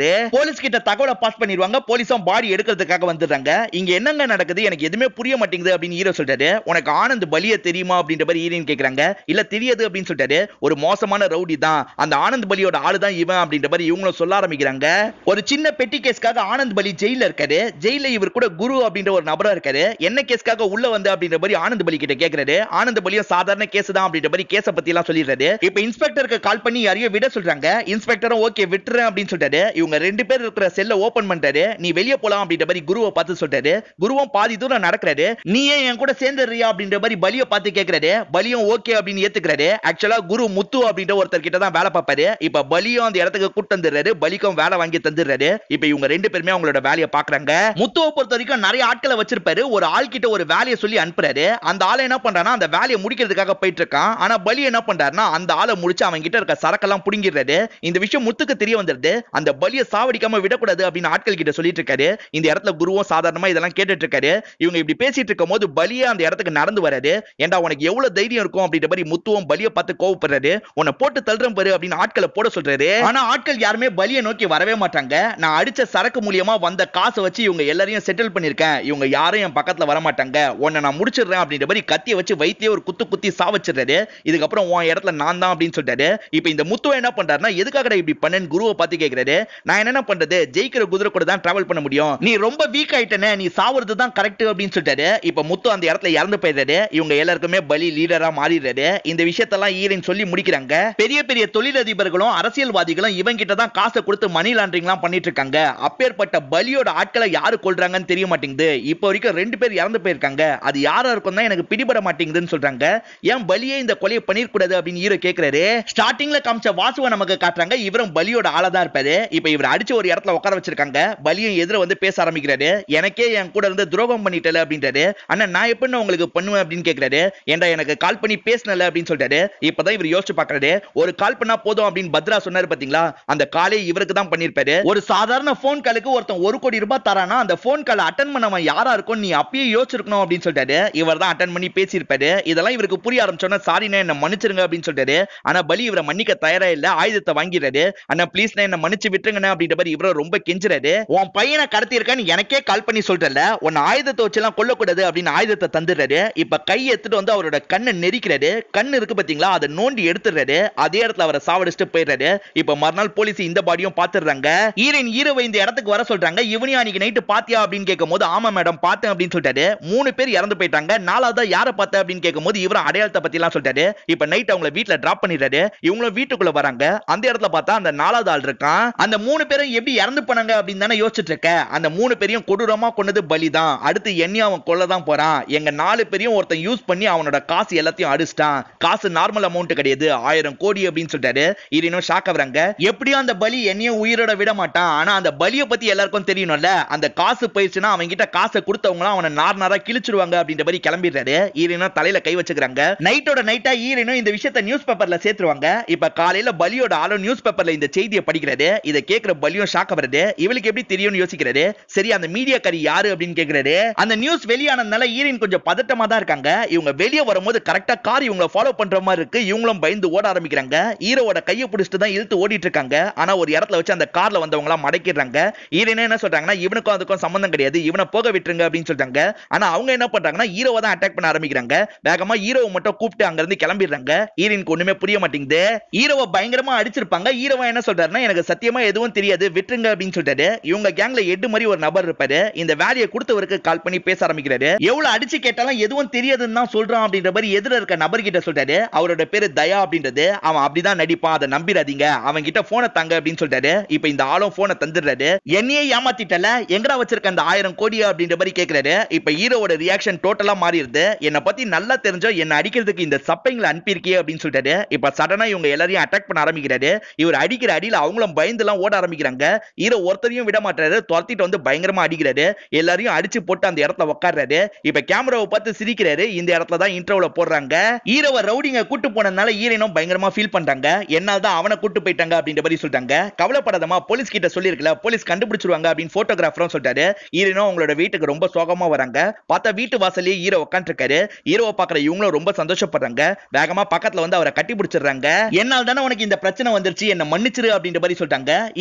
சொல்றாரு போலீஸ் கிட்ட தகவலை பாஸ் பண்ணிடுவாங்க போலீஸும் பாடி எடுக்கிறதுக்காக வந்துடுறாங்க இங்க என்னங்க நடக்குது எனக்கு எதுவுமே புரிய மாட்டேங்குது அப்படின்னு ஹீரோ சொல்றாரு உனக்கு ஆனந்த் பலிய தெரியுமா அப்படின்ற மாதிரி ஹீரோயின் கேக்குறாங்க இல்ல தெரியாது அப்படின்னு சொல்லிட்டாரு ஒரு மோசமான ரவுடி தான் அந்த ஆனந்த் பலியோட ஆளு தான் இவன் அப்படின்ற மாதிரி இவங்களும் சொல்ல ஆரம்பிக்கிறாங்க ஒரு சின்ன பெட்டி கேஸ்க்காக ஆனந்த் பலி ஜெயில இருக்காரு ஜெயில இவர் கூட குரு அப்படின்ற ஒரு நபரா இருக்காரு என்ன கேஸ்க்காக உள்ள வந்து அப்படின்ற மாதிரி ஆனந்த் பலி கிட்ட கேக்குறாரு ஆனந்த் பலியும் சாதாரண கேஸ் தான் அப்படின்ற மாதிரி கேஸ பத்தி எல்லாம் சொல்லிடுறாரு இப்ப இன்ஸ்பெக்டருக்கு கால் பண்ணி யாரையோ விட சொல்றாங்க இன்ஸ்பெக்டரும் ஓகே விட்டுறேன் அப்படின்னு சொல்லிட்டாரு இவங்க ரெண்டு பேர் இருக்கிற செல்ல ஓபன் பண்றாரு நீ வெளியே போலாம் அப்படின்ற மாதிரி குருவை பார்த்து சொல்றாரு குருவும் பாதி தூரம் நடக்கிறாரு நீ ஏன் என் கூட சேர்ந்துறியா அப்படின்ற மாதிரி பலியை பார்த்து கேக்குறாரு பலியும் ஓகே அப்படின்னு ஏத்துக்கிறாரு ஆக்சுவலா குரு முத்து அப்படின்ற ஒருத்தர் கிட்ட தான் வேலை பார்ப்பாரு இப்ப பலியும் அந்த இடத்துக்கு கூட்டு வந்துடுறாரு பலிக்கும் வேலை வாங்கி தந்துடுறாரு இப்ப இவங்க ரெண்டு பேருமே அவங்களோட வேலையை பாக்குறாங்க முத்துவை பொறுத்த வரைக்கும் நிறைய ஆட்களை வச்சிருப்பாரு ஒரு ஆள் கிட்ட ஒரு வேலையை சொல்லி அனுப்புறாரு அந்த ஆளை என்ன பண்றானா அந்த வேலையை முடிக்கிறதுக்காக போயிட்டு இருக்கான் ஆனா பலி என்ன பண்றாருன்னா அந்த ஆளை முடிச்சு அவங்க கிட்ட இருக்க சரக்கெல்லாம் புடுங்கிடுறாரு இந்த விஷயம் முத்துக்கு தெரிய வந்துருது அந்த பலியை சாவடிக்காம விடக்கூடாது அப்படின்னு ஆட்கள் கிட்ட சொல்லிட்டு இருக்காரு இந்த இடத்துல குருவும் சாதாரணமா இதெல்லாம் கேட்டுட்டு இருக்காரு இவங்க இப்படி பேசிட்டு இருக்கும் போது பலியே அந்த இடத்துக்கு நடந்து வராரு ஏன்டா உனக்கு எவ்வளவு தைரியம் இருக்கும் அப்படின்ற மாதிரி முத்துவும் பலியை பார்த்து கோவப்படுறாரு உன்னை போட்டு தள்ளுறேன் பாரு அப்படின்னு ஆட்களை போட சொல்றாரு ஆனா ஆட்கள் யாருமே பலியை நோக்கி வரவே மாட்டாங்க நான் அடிச்ச சரக்கு மூலியமா வந்த காசை வச்சு இவங்க எல்லாரையும் செட்டில் பண்ணிருக்கேன் இவங்க யாரும் என் பக்கத்துல வர மாட்டாங்க உன்னை நான் முடிச்சிடுறேன் அப்படின்ற மாதிரி கத்தியை வச்சு வைத்தியே ஒரு குத்து குத்தி சாவச்சிடுறாரு இதுக்கப்புறம் உன் இடத்துல நான் தான் அப்படின்னு சொல்லிட்டாரு இப்ப இந்த முத்துவ என்ன பண்றாருன்னா எதுக்காக இப்படி பண்ணேன்னு குருவை பார்த்து கேக்குறாரு நான் என்ன பண்றது ஜெயிக்கிற குதிரை கூட தான் டிராவல் பண்ண முடியும் நீ ரொம்ப வீக் ஆயிட்டனே நீ சாவுறது தான் கரெக்ட் அப்படின்னு சொல்லிட்டாரு இப்ப முத்து அந்த இடத்துல இறந்து போயிடுறாரு இவங்க எல்லாருக்குமே பலி லீடரா மாறிடுறாரு இந்த விஷயத்தெல்லாம் ஈரன் சொல்லி முடிக்கிறாங்க பெரிய பெரிய தொழிலதிபர்களும் அரசியல்வாதிகளும் இவங்க கிட்ட தான் காசை கொடுத்து மணி லாண்டரிங்லாம் பண்ணிட்டு இருக்காங்க அப்பேற்பட்ட பலியோட ஆட்களை யாரு கொள்றாங்கன்னு தெரிய மாட்டேங்குது இப்போ வரைக்கும் ரெண்டு பேர் இறந்து போயிருக்காங்க அது யாரா இருக்கும் தான் எனக்கு பிடிபட மாட்டேங்குதுன்னு சொல்றாங்க ஏன் பலியே இந்த கொலையை பண்ணிருக்கூடாது அப்படின்னு ஹீரோ கேக்குறாரு ஸ்டார்டிங்ல காமிச்ச வாசுவை நமக்கு காட்டுறாங்க இவரும் பலியோட ஆளா தான் இருப்பாரு இப்ப இவர் அடிச்சு ஒரு இடத்துல உட்கார வச்சிருக்காங்க பலியும் எதிர வந்து பேச ஆரம்பிக்கிறாரு எனக்கே என் கூட இருந்து துரோகம் பண்ணிட்டல அப்படின்றாரு அண்ணா நான் எப்படி உங்களுக்கு பண்ணுவேன் அப்படின்னு கேக்குறாரு ஏன்டா எனக்கு கால் பண்ணி பேசினல அப்படின்னு சொல்லிட்டாரு இப்பதான் இவர் யோசிச்சு பாக்குறாரு ஒரு கால் பண்ணா போதும் அப்படின்னு பத்ரா சொன்னாரு பாத்தீங்களா அந்த காலே இவருக்கு தான் பண்ணிருப்பாரு ஒரு சாதாரண போன் காலுக்கு ஒருத்தன் ஒரு கோடி ரூபாய் தரானா அந்த போன் கால் அட்டன் பண்ணவன் யாரா இருக்கும் நீ அப்பயே யோசிச்சிருக்கணும் அப்படின்னு சொல்லிட்டாரு இவர் தான் அட்டன் பண்ணி பேசியிருப்பாரு இதெல்லாம் இவருக்கு புரிய ஆரம்பிச்சோன்னா சாரிண்ணே என்ன மன்னிச்சிருங்க அப்படின்னு சொல்லிட்டாரு ஆனா பலி இவரை மன்னிக்க தயாரா இல்ல ஆயுதத்தை வாங்கிடுறாரு அண்ணா ப்ளீஸ் என்ன மன்னிச்சு விட்டுருங்கண்ணே அப்படின்ற மாதிரி இவரை ரொம்ப கெஞ்சுறாரு உன் பையனை கடத்தி இருக்கான்னு எனக்கே கால் பண்ணி சொல்றல உன்னை ஆயுதத்தை வச்செல்லாம் கொல்லக்கூடாது அப்படின்னு ஆயுதத்தை தந்துடுறாரு இப்ப கை எடுத்துட்டு வந்து அவரோட கண்ணை நெரிக்கிறாரு கண்ணு இருக்கு பாத்தீங்களா அதை நோண்டி எடுத்துடுறாரு அதே இடத்துல அவரை சாவடிச்சுட்டு போயிடுறாரு இப்ப மறுநாள் போலீஸ் இந்த பாடியும் பாத்துடுறாங்க ஈரன் ஹீரோவை இந்த இடத்துக்கு வர சொல்றாங்க இவனையும் அன்னைக்கு நைட்டு பாத்தியா அப்படின்னு கேட்கும் போது ஆமா மேடம் பார்த்தேன் அப்படின்னு சொல்லிட்டாரு மூணு பேர் இறந்து போயிட்டாங்க நாலாவதா யாரை பார்த்த அப்படின்னு கேட்கும் போது இவரும் அடையாளத்தை பத்தி எல்லாம் சொல்லிட்டாரு இப்ப நைட் அவங்கள வீட்டுல டிராப் பண்ணிடுறாரு இவங்களும் வீட்டுக்குள்ள வராங்க அந்த இடத்துல பார்த்தா அந்த நாலாவது ஆள் இருக்கான் அந்த மூணு பேரும் எப்படி இறந்து போனாங்க அப்படின்னு தானே யோசிச்சுட்டு இருக்க அந்த மூணு பேரையும் கொடூரமா கொண்டது பலிதான் அடுத்து என்னையும் அவன் கொல்ல தான் போறான் எங்க நாலு பேரையும் ஒருத்தன் யூஸ் பண்ணி அவனோட காசு எல்லாத்தையும் அடிச்சிட்டான் காசு நார்மல் அமௌண்ட் கிடையாது ஆயிரம் கோடி அப்படின்னு சொல்லிட்டாரு இரினும் ஷாக் ஆகுறாங்க எப்படியும் அந்த பலி என்னையும் உயிரோட விட மாட்டான் ஆனா அந்த பலியை பத்தி எல்லாருக்கும் தெரியணும்ல அந்த காசு போயிடுச்சுன்னா அவங்க கிட்ட காசை கொடுத்தவங்களும் அவனை நார் நாரா கிழிச்சிருவாங்க அப்படின்ற மாதிரி கிளம்பிடுறாரு ஈரனும் தலையில கை வச்சுக்கிறாங்க நைட்டோட நைட்டா ஈரனும் இந்த விஷயத்த நியூஸ் பேப்பர்ல சேர்த்துருவாங்க இப்ப காலையில பலியோட ஆளும் நியூஸ் பேப்பர்ல இந்த செய்தியை படிக்கிறாரு இதை கேட்கிற பலியும் ஷாக் வருது இவளுக்கு எப்படி தெரியும்னு யோசிக்கிறாரு சரி அந்த மீடியாக்காரி யாரு அப்படின்னு கேக்குறாரு அந்த நியூஸ் வெளியானதுனால ஈரின் கொஞ்சம் பதட்டமா தான் இருக்காங்க இவங்க வெளியே வரும்போது கரெக்டா கார் இவங்கள ஃபாலோ பண்ற மாதிரி இருக்கு இவங்களும் பயந்து ஓட ஆரம்பிக்கிறாங்க ஹீரோவோட கையை பிடிச்சிட்டு தான் இழுத்து ஓடிட்டு இருக்காங்க ஆனா ஒரு இடத்துல வச்சு அந்த கார்ல வந்தவங்க எல்லாம் மடக்கிடுறாங்க ஈரனே என்ன சொல்றாங்கன்னா இவனுக்கும் அதுக்கும் சம்பந்தம் கிடையாது இவனை போக விட்டுருங்க அப்படின்னு சொல்றாங்க ஆனா அவங்க என்ன பண்றாங்கன்னா ஹீரோவை தான் அட்டாக் பண்ண ஆரம்பிக்கிறாங்க வேகமா ஹீரோவை மட்டும் கூப்பிட்டு அங்க இருந்து கிளம்பிடுறாங்க ஹீரோனுக்கு ஒண்ணுமே புரிய மாட்டேங்குது ஹீரோவை பயங்கரமா அடிச்சிருப்பாங்க ஹீரோவா என்ன சொல்றாருன்னா எனக்கு சத்தியமா எதுவும் தெரியாது விட்டுருங்க அப்படின்னு சொல்லிட்டாரு இவங்க கேங்ல எட்டு மாதிரி ஒரு நபர் இருப்பாரு இந்த வேலையை கொடுத்தவருக்கு கால் பண்ணி பேச ஆரம்பிக்கிறாரு எவ்வளவு அடிச்சு கேட்டாலும் எதுவும் தெரியாதுன்னு தான் சொல்றான் அப்படின்ற மாதிரி எதிர இருக்க நபர் கிட்ட சொல்றாரு அவரோட பேரு தயா அப்படின்றது அவன் அப்படிதான் நடிப்பான் அதை நம்பிடாதீங்க அவன் கிட்ட போனை தாங்க அப்படின்னு சொல்றாரு இப்ப இந்த ஆளும் போனை தந்துடுறாரு என்னையே ஏமாத்திட்டல எங்கடா வச்சிருக்க அந்த ஆயிரம் கோடியா அப்படின்ற மாதிரி கேக்குறாரு இப்ப ஹீரோவோட ரியாக்ஷன் டோட்டலா மாறிடுது என்னை பத்தி நல்லா தெரிஞ்சோ என்ன அடிக்கிறதுக்கு இந்த சப்பைங்களை அனுப்பியிருக்கே அப்படின்னு சொல்லிட்டாரு இப்ப சடனா இவங்க எல்லாரையும் அட்டாக் பண்ண ஆரம்பிக்கிறாரு இவர் அடிக்கிற அடியில அவங்களும் பயந்து எல்லாம் ஓட ஆரம்பிக்கிறாங்க ஹீரோ ஒருத்தரையும் விட மாட்டாரு துரத்திட்டு வந்து பயங்கரமா அடிக்கிறாரு எல்லாரையும் அடிச்சு போட்டு அந்த இடத்துல உட்கார்றாரு இப்ப கேமராவை பார்த்து சிரிக்கிறாரு இந்த இடத்துல தான் இன்டர்வியூல போடுறாங்க ஹீரோவை ரவுடிங்க கூட்டு போனதுனால ஹீரோனும் பயங்கரமா ஃபீல் பண்றாங்க என்னால் தான் அவனை கூட்டு போயிட்டாங்க அப்படின்ற மாதிரி சொல்லிட்டாங்க கவலைப்படாதமா போலீஸ் கிட்ட சொல்லிருக்கல போலீஸ் கண்டுபிடிச்சிருவாங்க அப்படின்னு போட்டோகிராஃபரும் சொல்லிட்டாரு ஹீரோனும் அவங்களோட வீட்டுக்கு ரொம்ப சோகமா வராங்க பார்த்தா வீட்டு வாசலே ஹீரோ உட்காந்துருக்காரு ஹீரோவை பாக்குற இவங்களும் ரொம்ப சந்தோஷப்படுறாங்க வேகமா பக்கத்துல வந்து அவரை கட்டி பிடிச்சிடுறாங்க என்னால் தானே உனக்கு இந்த பிரச்சனை வந்துருச்சு என்ன மன்னிச்சிரு அப்படின்ற மாதிரி சொல்லிட்டாங்க இல்ல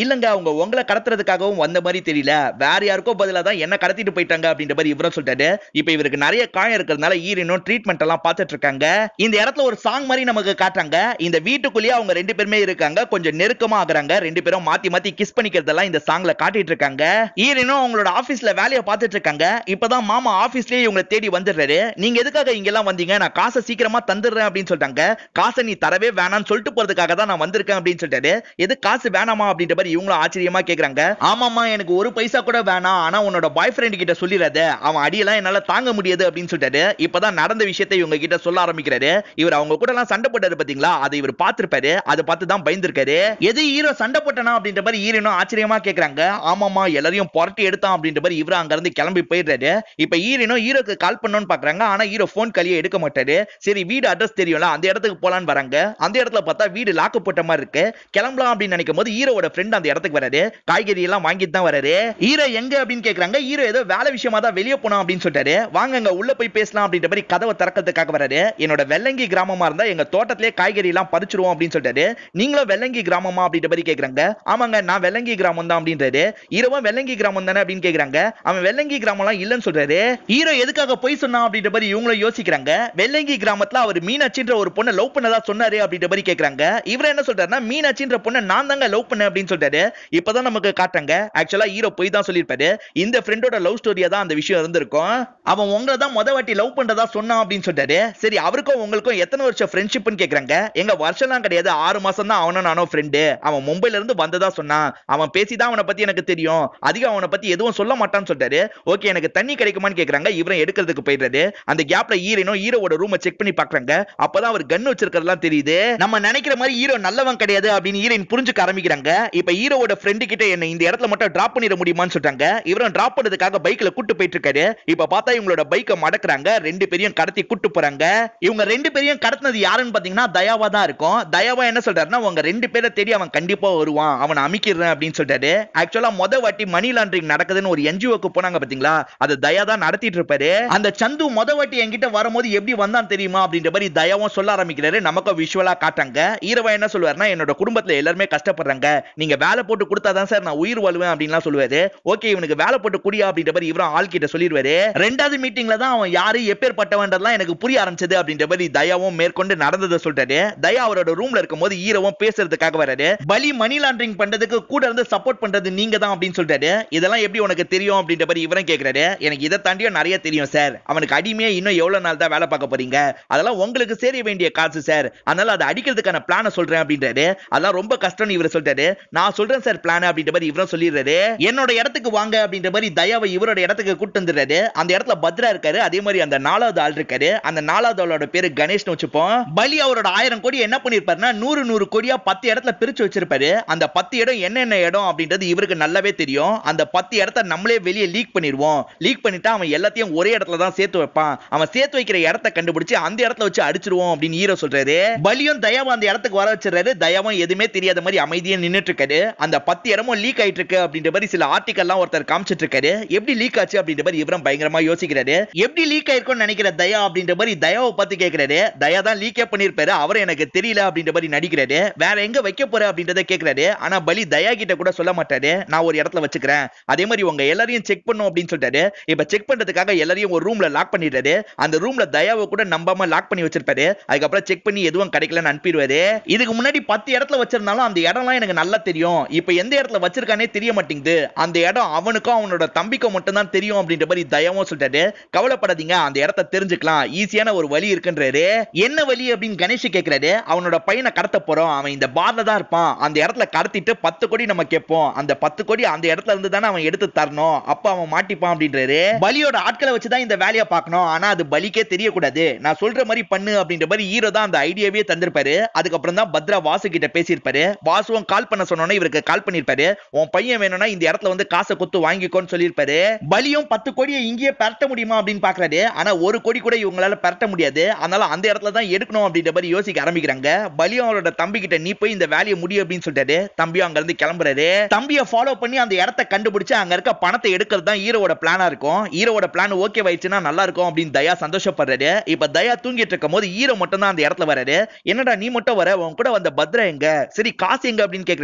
இல்லங்க அவங்க உங்களை கடத்துறதுக்காகவும் வந்த மாதிரி தெரியல வேற யாருக்கோ பதிலா தான் என்ன கடத்திட்டு போயிட்டாங்க அப்படின்ற மாதிரி இவரும் சொல்லிட்டாரு இப்ப இவருக்கு நிறைய காயம் இருக்கிறதுனால ஈரனும் ட்ரீட்மெண்ட் எல்லாம் பார்த்துட்டு இருக்காங்க இந்த இடத்துல ஒரு சாங் மாதிரி நமக்கு காட்டுறாங்க இந்த வீட்டுக்குள்ளேயே அவங்க ரெண்டு பேருமே இருக்காங்க கொஞ்சம் நெருக்கமா ஆகுறாங்க ரெண்டு பேரும் மாத்தி மாத்தி கிஸ் பண்ணிக்கிறதெல்லாம் இந்த சாங்ல காட்டிட்டு இருக்காங்க ஈரனும் அவங்களோட ஆபீஸ்ல வேலையை பார்த்துட்டு இருக்காங்க இப்பதான் மாமா ஆபீஸ்லயே இவங்களை தேடி வந்துடுறாரு நீங்க எதுக்காக இங்க எல்லாம் வந்தீங்க நான் காசை சீக்கிரமா தந்துடுறேன் அப்படின்னு சொல்லிட்டாங்க காசை நீ தரவே வேணாம்னு சொல்லிட்டு போறதுக்காக தான் நான் வந்திருக்கேன் அப்படின்னு சொல்லிட்டாரு எது காசு வேணாமா அப்படின்ற மாதிரி இவங்களும் ஆச்சரியமா கேக்குறாங்க ஆமாமா எனக்கு ஒரு பைசா கூட வேணாம் ஆனா உன்னோட பாய் ஃப்ரெண்ட் கிட்ட சொல்லிடாத அவன் அடியெல்லாம் என்னால தாங்க முடியாது அப்படின்னு சொல்லிட்டாரு இப்பதான் நடந்த விஷயத்தை இவங்க கிட்ட சொல்ல ஆரம்பிக்கிறாரு இவர் அவங்க கூட எல்லாம் சண்டை போட்டாரு பாத்தீங்களா அதை இவர் பார்த்திருப்பாரு அதை பார்த்து தான் பயந்துருக்காரு எது ஹீரோ சண்டை போட்டனா அப்படின்ற மாதிரி ஹீரோனும் ஆச்சரியமா கேக்குறாங்க ஆமாமா எல்லாரையும் புரட்டி எடுத்தான் அப்படின்ற மாதிரி இவரு அங்க இருந்து கிளம்பி போயிடுறாரு இப்ப ஹீரோனும் ஹீரோக்கு கால் பண்ணணும்னு பாக்குறாங்க ஆனா ஹீரோ போன் கலியை எடுக்க மாட்டாரு சரி வீடு அட்ரஸ் தெரியும்ல அந்த இடத்துக்கு போலான்னு வராங்க அந்த இடத்துல பார்த்தா வீடு லாக்கு போட்ட மாதிரி இருக்கு கிளம்பலாம் அப்படின்னு நினைக்கும் போது ஹீரோவோட ஃப்ரெண்ட் அந்த இடத்துக்கு வராரு காய்கறி எல்லாம் வாங்கிட்டு தான் வராரு ஹீரோ எங்க அப்படின்னு கேக்குறாங்க ஹீரோ ஏதோ வேலை விஷயமா தான் வெளியே போனோம் அப்படின்னு சொல்லிட்டாரு வாங்க அங்க உள்ள போய் பேசலாம் அப்படின்ற மாதிரி கதவை திறக்கிறதுக்காக வராரு என்னோட வெள்ளங்கி கிராமமா இருந்தா எங்க தோட்டத்திலே காய்கறி எல்லாம் பறிச்சிருவோம் அப்படின்னு சொல்லிட்டாரு நீங்களும் வெள்ளங்கி கிராமமா அப்படின்ற மாதிரி கேக்குறாங்க ஆமாங்க நான் வெள்ளங்கி கிராமம் தான் அப்படின்றாரு ஹீரோவும் வெள்ளங்கி கிராமம் தானே அப்படின்னு கேக்குறாங்க அவன் வெள்ளங்கி கிராமம்லாம் இல்லைன்னு சொல்றாரு ஹீரோ எதுக்காக போய் சொன்னா அப்படின்ற மாதிரி இவங்களும் யோசிக்கிறாங்க வெள்ளங்கி கிராமத்துல அவர் மீனாட்சின்ற ஒரு பொண்ணை லவ் பண்ணதா சொன்னாரு அப்படின்ற மாதிரி கேக்குறாங்க இவர் என்ன சொல்றாருன்னா மீனாட்சின்ற பொண்ணை நான் தாங்க லவ் பண்ணேன் அப்படின்னு சொல்றாரு இப்பதான் நமக்கு காட்டுறாங்க ஆக்சுவலா ஹீரோ போய் தான் சொல்லியிருப்பாரு இந்த ஃப்ரெண்டோட லவ் ஸ்டோரியா தான் அந்த விஷயம் இருந்திருக்கும் அவன் உங்களை தான் முத வாட்டி லவ் பண்றதா சொன்னான் அப்படின்னு சொல்றாரு சரி அவருக்கும் உங்களுக்கும் எத்தனை வருஷம் ஃப்ரெண்ட்ஷிப்னு கேக்குறாங்க எங்க வருஷம்லாம் கிடையாது ஆறு மாசம் தான் அவனும் நானும் ஃப்ரெண்டு அவன் மும்பைல இருந்து வந்ததா சொன்னான் அவன் பேசிதான் அவனை பத்தி எனக்கு தெரியும் அதிகம் அவனை பத்தி எதுவும் சொல்ல மாட்டான்னு சொல்றாரு ஓகே எனக்கு தண்ணி கிடைக்குமான்னு கேக்குறாங்க இவரும் எடுக்கிறதுக்கு போயிடுறாரு அந்த கேப்ல ஈரனும் ஹீரோவோட ரூமை செக் பண்ணி பாக்குறாங்க அப்பதான் அவர் கன் வச்சிருக்கிறதுலாம் தெரியுது நம்ம நினைக்கிற மாதிரி ஹீரோ நல்லவன் கிடையாது அப்படின்னு ஹீரோயின் புரிஞ்சுக்க ஆரம்பிக்கிறாங்க இப்ப ஹீரோவோட ஃப்ரெண்டு கிட்ட என்ன இந்த இடத்துல மட்டும் டிராப் பண்ணிட முடியுமான்னு சொல்றாங்க இவரும் டிராப் பண்ணதுக்காக பைக்ல கூட்டு போயிட்டு இருக்காரு இப்ப பார்த்தா இவங்களோட பைக்கை மடக்குறாங்க ரெண்டு பேரையும் கடத்தி கூட்டு போறாங்க இவங்க ரெண்டு பேரையும் கடத்தினது யாருன்னு பாத்தீங்கன்னா தயாவா தான் இருக்கும் தயாவா என்ன சொல்றாருன்னா உங்க ரெண்டு பேரை தேடி அவன் கண்டிப்பா வருவான் அவனை அமைக்கிறேன் அப்படின்னு சொல்றாரு ஆக்சுவலா முத வாட்டி மணி லாண்டரிங் நடக்குதுன்னு ஒரு என்ஜிஓக்கு போனாங்க பாத்தீங்களா அது தயா தான் நடத்திட்டு இருப்பாரு அந்த சந்து முத வாட்டி என்கிட்ட வரும்போது எப்படி வந்தான் தெரியுமா அப்படின்ற மாதிரி தயாவும் சொல்ல ஆரம்பிக்கிறாரு நமக்கு விஷுவலா காட்டாங்க ஈரவா என்ன சொல்லுவாருன்னா என்னோட குடும்பத்துல எல்லாருமே கஷ்டப்படுறாங்க நீங்க வேலை போட்டு கொடுத்தாதான் சார் நான் உயிர் வாழ்வேன் அப்படின்லாம் சொல்லுவாரு ஓகே இவனுக்கு வேலை போட்டு குடியா அப்படின்ற மாதிரி இவரும் ஆள் கிட்ட சொல்லிடுவாரு ரெண்டாவது மீட்டிங்ல தான் அவன் யாரு எப்பேற்பட்டவன்றதெல்லாம் எனக்கு புரிய ஆரம்பிச்சது அப்படின்ற மாதிரி தயாவும் மேற்கொண்டு நடந்ததை சொல்லிட்டாரு தயா அவரோட ரூம்ல இருக்கும்போது ஈரவும் பேசுறதுக்காக வராரு பலி மணி லாண்டரிங் பண்றதுக்கு கூட இருந்து சப்போர்ட் பண்றது நீங்க தான் அப்படின்னு சொல்லிட்டாரு இதெல்லாம் எப்படி உனக்கு தெரியும் அப்படின்ற மாதிரி இவரும் கேக்குறாரு எனக்கு இதை தாண்டியும் நிறைய தெரியும் சார் அவனுக்கு அடிமையா இன்னும் எவ்வளவு நாள் தான் வேலை பார்க்க போறீங்க அதெல்லாம் உங்களுக்கு சேர வேண்டிய காசு சார் அதனால அதை அடிக்கிறதுக்கான பிளான சொல்றேன் அப்படின்றாரு அதெல்லாம் ரொம்ப கஷ்டம்னு இவர் சொல்லிட்டாரு நான் சொல்றேன் சார் பிளான் அப்படின்ற மாதிரி இவரும் சொல்லிடுறாரு என்னோட இடத்துக்கு வாங்க அப்படின்ற மாதிரி தயாவை இவரோட இடத்துக்கு கூட்டு வந்துடுறாரு அந்த இடத்துல பத்ரா இருக்காரு அதே மாதிரி அந்த நாலாவது ஆள் இருக்காரு அந்த நாலாவது ஆளோட பேரு கணேஷ்னு வச்சுப்போம் பலி அவரோட ஆயிரம் கோடி என்ன பண்ணிருப்பாருன்னா நூறு நூறு கோடியா பத்து இடத்துல பிரிச்சு வச்சிருப்பாரு அந்த பத்து இடம் என்னென்ன இடம் அப்படின்றது இவருக்கு நல்லாவே தெரியும் அந்த பத்து இடத்த நம்மளே வெளியே லீக் பண்ணிடுவோம் லீக் பண்ணிட்டா அவன் எல்லாத்தையும் ஒரே இடத்துல தான் சேர்த்து வைப்பான் அவன் சேர்த்து வைக்கிற இடத்த கண்டுபிடிச்சு அந்த இடத்துல வச்சு அடிச்சிருவோம் அப்படின்னு ஹீரோ சொல்றாரு பலியும் தயாவும் அந்த இடத்துக்கு வர வச்சிடறாரு தயாவும் எதுவுமே தெரியாத மாதிரி அமைதியா நின்னுட்டு இருக்காரு அந்த பத்து இடமும் லீக் ஆயிட்டு இருக்கு அப்படின்ற மாதிரி சில ஆர்டிகல்லாம் ஒருத்தர் காமிச்சிட்டு இருக்காரு எப்படி லீக் ஆச்சு அப்படின்ற மாதிரி இவரும் பயங்கரமா யோசிக்கிறாரு எப்படி லீக் ஆயிருக்கும்னு நினைக்கிற தயா அப்படின்ற மாதிரி தயாவை பார்த்து கேக்குறாரு தயா தான் லீக்கே பண்ணிருப்பாரு அவர் எனக்கு தெரியல அப்படின்ற மாதிரி நடிக்கிறாரு வேற எங்க வைக்க போற அப்படின்றத கேக்குறாரு ஆனா பலி தயா கிட்ட கூட சொல்ல மாட்டாரு நான் ஒரு இடத்துல வச்சுக்கிறேன் அதே மாதிரி உங்க எல்லாரையும் செக் பண்ணும் அப்படின்னு சொல்லிட்டாரு இப்ப செக் பண்றதுக்காக எல்லாரையும் ஒரு ரூம்ல லாக் பண்ணிடுறாரு அந்த ரூம்ல தயாவை கூட நம்பாம லாக் பண்ணி வச்சிருப்பாரு அதுக்கப்புறம் செக் பண்ணி எதுவும் கிடைக்கலன்னு அனுப்பிடுவாரு இதுக்கு முன்னாடி பத்து இடத்துல வச்சிருந்தாலும் அந்த இடம்லாம் எனக்கு நல்லா தெரியும் இப்ப எந்த இடத்துல வச்சிருக்கானே தெரிய மாட்டேங்குது அந்த இடம் அவனுக்கும் அவனோட தம்பிக்கும் மட்டும் தான் தெரியும் அப்படின்ற மாதிரி தயாவும் சொல்லிட்டாரு கவலைப்படாதீங்க அந்த இடத்த தெரிஞ்சுக்கலாம் ஈஸியான ஒரு வழி இருக்குன்றாரு என்ன வழி அப்படின்னு கணேஷ் கேக்குறாரு அவனோட பையனை கடத்த போறோம் அவன் இந்த பார்ல தான் இருப்பான் அந்த இடத்துல கடத்திட்டு பத்து கோடி நம்ம கேட்போம் அந்த பத்து கோடி அந்த இடத்துல இருந்து தானே அவன் எடுத்து தரணும் அப்ப அவன் மாட்டிப்பான் அப்படின்றாரு பலியோட ஆட்களை வச்சுதான் இந்த வேலையை பார்க்கணும் ஆனா அது பலிக்கே தெரியக்கூடாது நான் சொல்ற மாதிரி பண்ணு அப்படின்ற மாதிரி ஹீரோ தான் அந்த ஐடியாவே தந்திருப்பாரு அதுக்கப்புறம் தான் பத்ரா வாசு கிட்ட பேசியிருப்பாரு வாசுவும் கால் பண்ண சொன்னோன்னே இவருக்கு கால் பண்ணிருப்பாரு உன் பையன் வேணும்னா இந்த இடத்துல வந்து காசை கொத்து வாங்கிக்கோன்னு சொல்லியிருப்பாரு பலியும் பத்து கோடியை இங்கேயே பரட்ட முடியுமா அப்படின்னு பாக்குறாரு ஆனா ஒரு கோடி கூட இவங்களால பரட்ட முடியாது அதனால அந்த இடத்துல தான் எடுக்கணும் அப்படின்ற மாதிரி யோசிக்க ஆரம்பிக்கிறாங்க பலியும் அவரோட தம்பி கிட்ட நீ போய் இந்த வேலையை முடியும் அப்படின்னு சொல்லிட்டாரு தம்பியும் அங்க இருந்து கிளம்புறாரு தம்பியை ஃபாலோ பண்ணி அந்த இடத்த கண்டுபிடிச்சு அங்க இருக்க பணத்தை எடுக்கிறது தான் ஹீரோவோட பிளானா இருக்கும் ஹீரோவோட பிளான் ஓகே ஆயிடுச்சுன்னா நல்லா இருக்கும் அப்படின்னு தயா சந்தோஷப்படுறாரு இப்ப தயா தூங்கிட்டு இருக்கும் போது ஹீரோ மட்டும் தான் அந்த இடத்துல வராரு என்னடா நீ மட்டும் வர உன் கூட வந்த பத்ரா எங்க சரி காசு எங்க அப்படின்னு கேக்குறாரு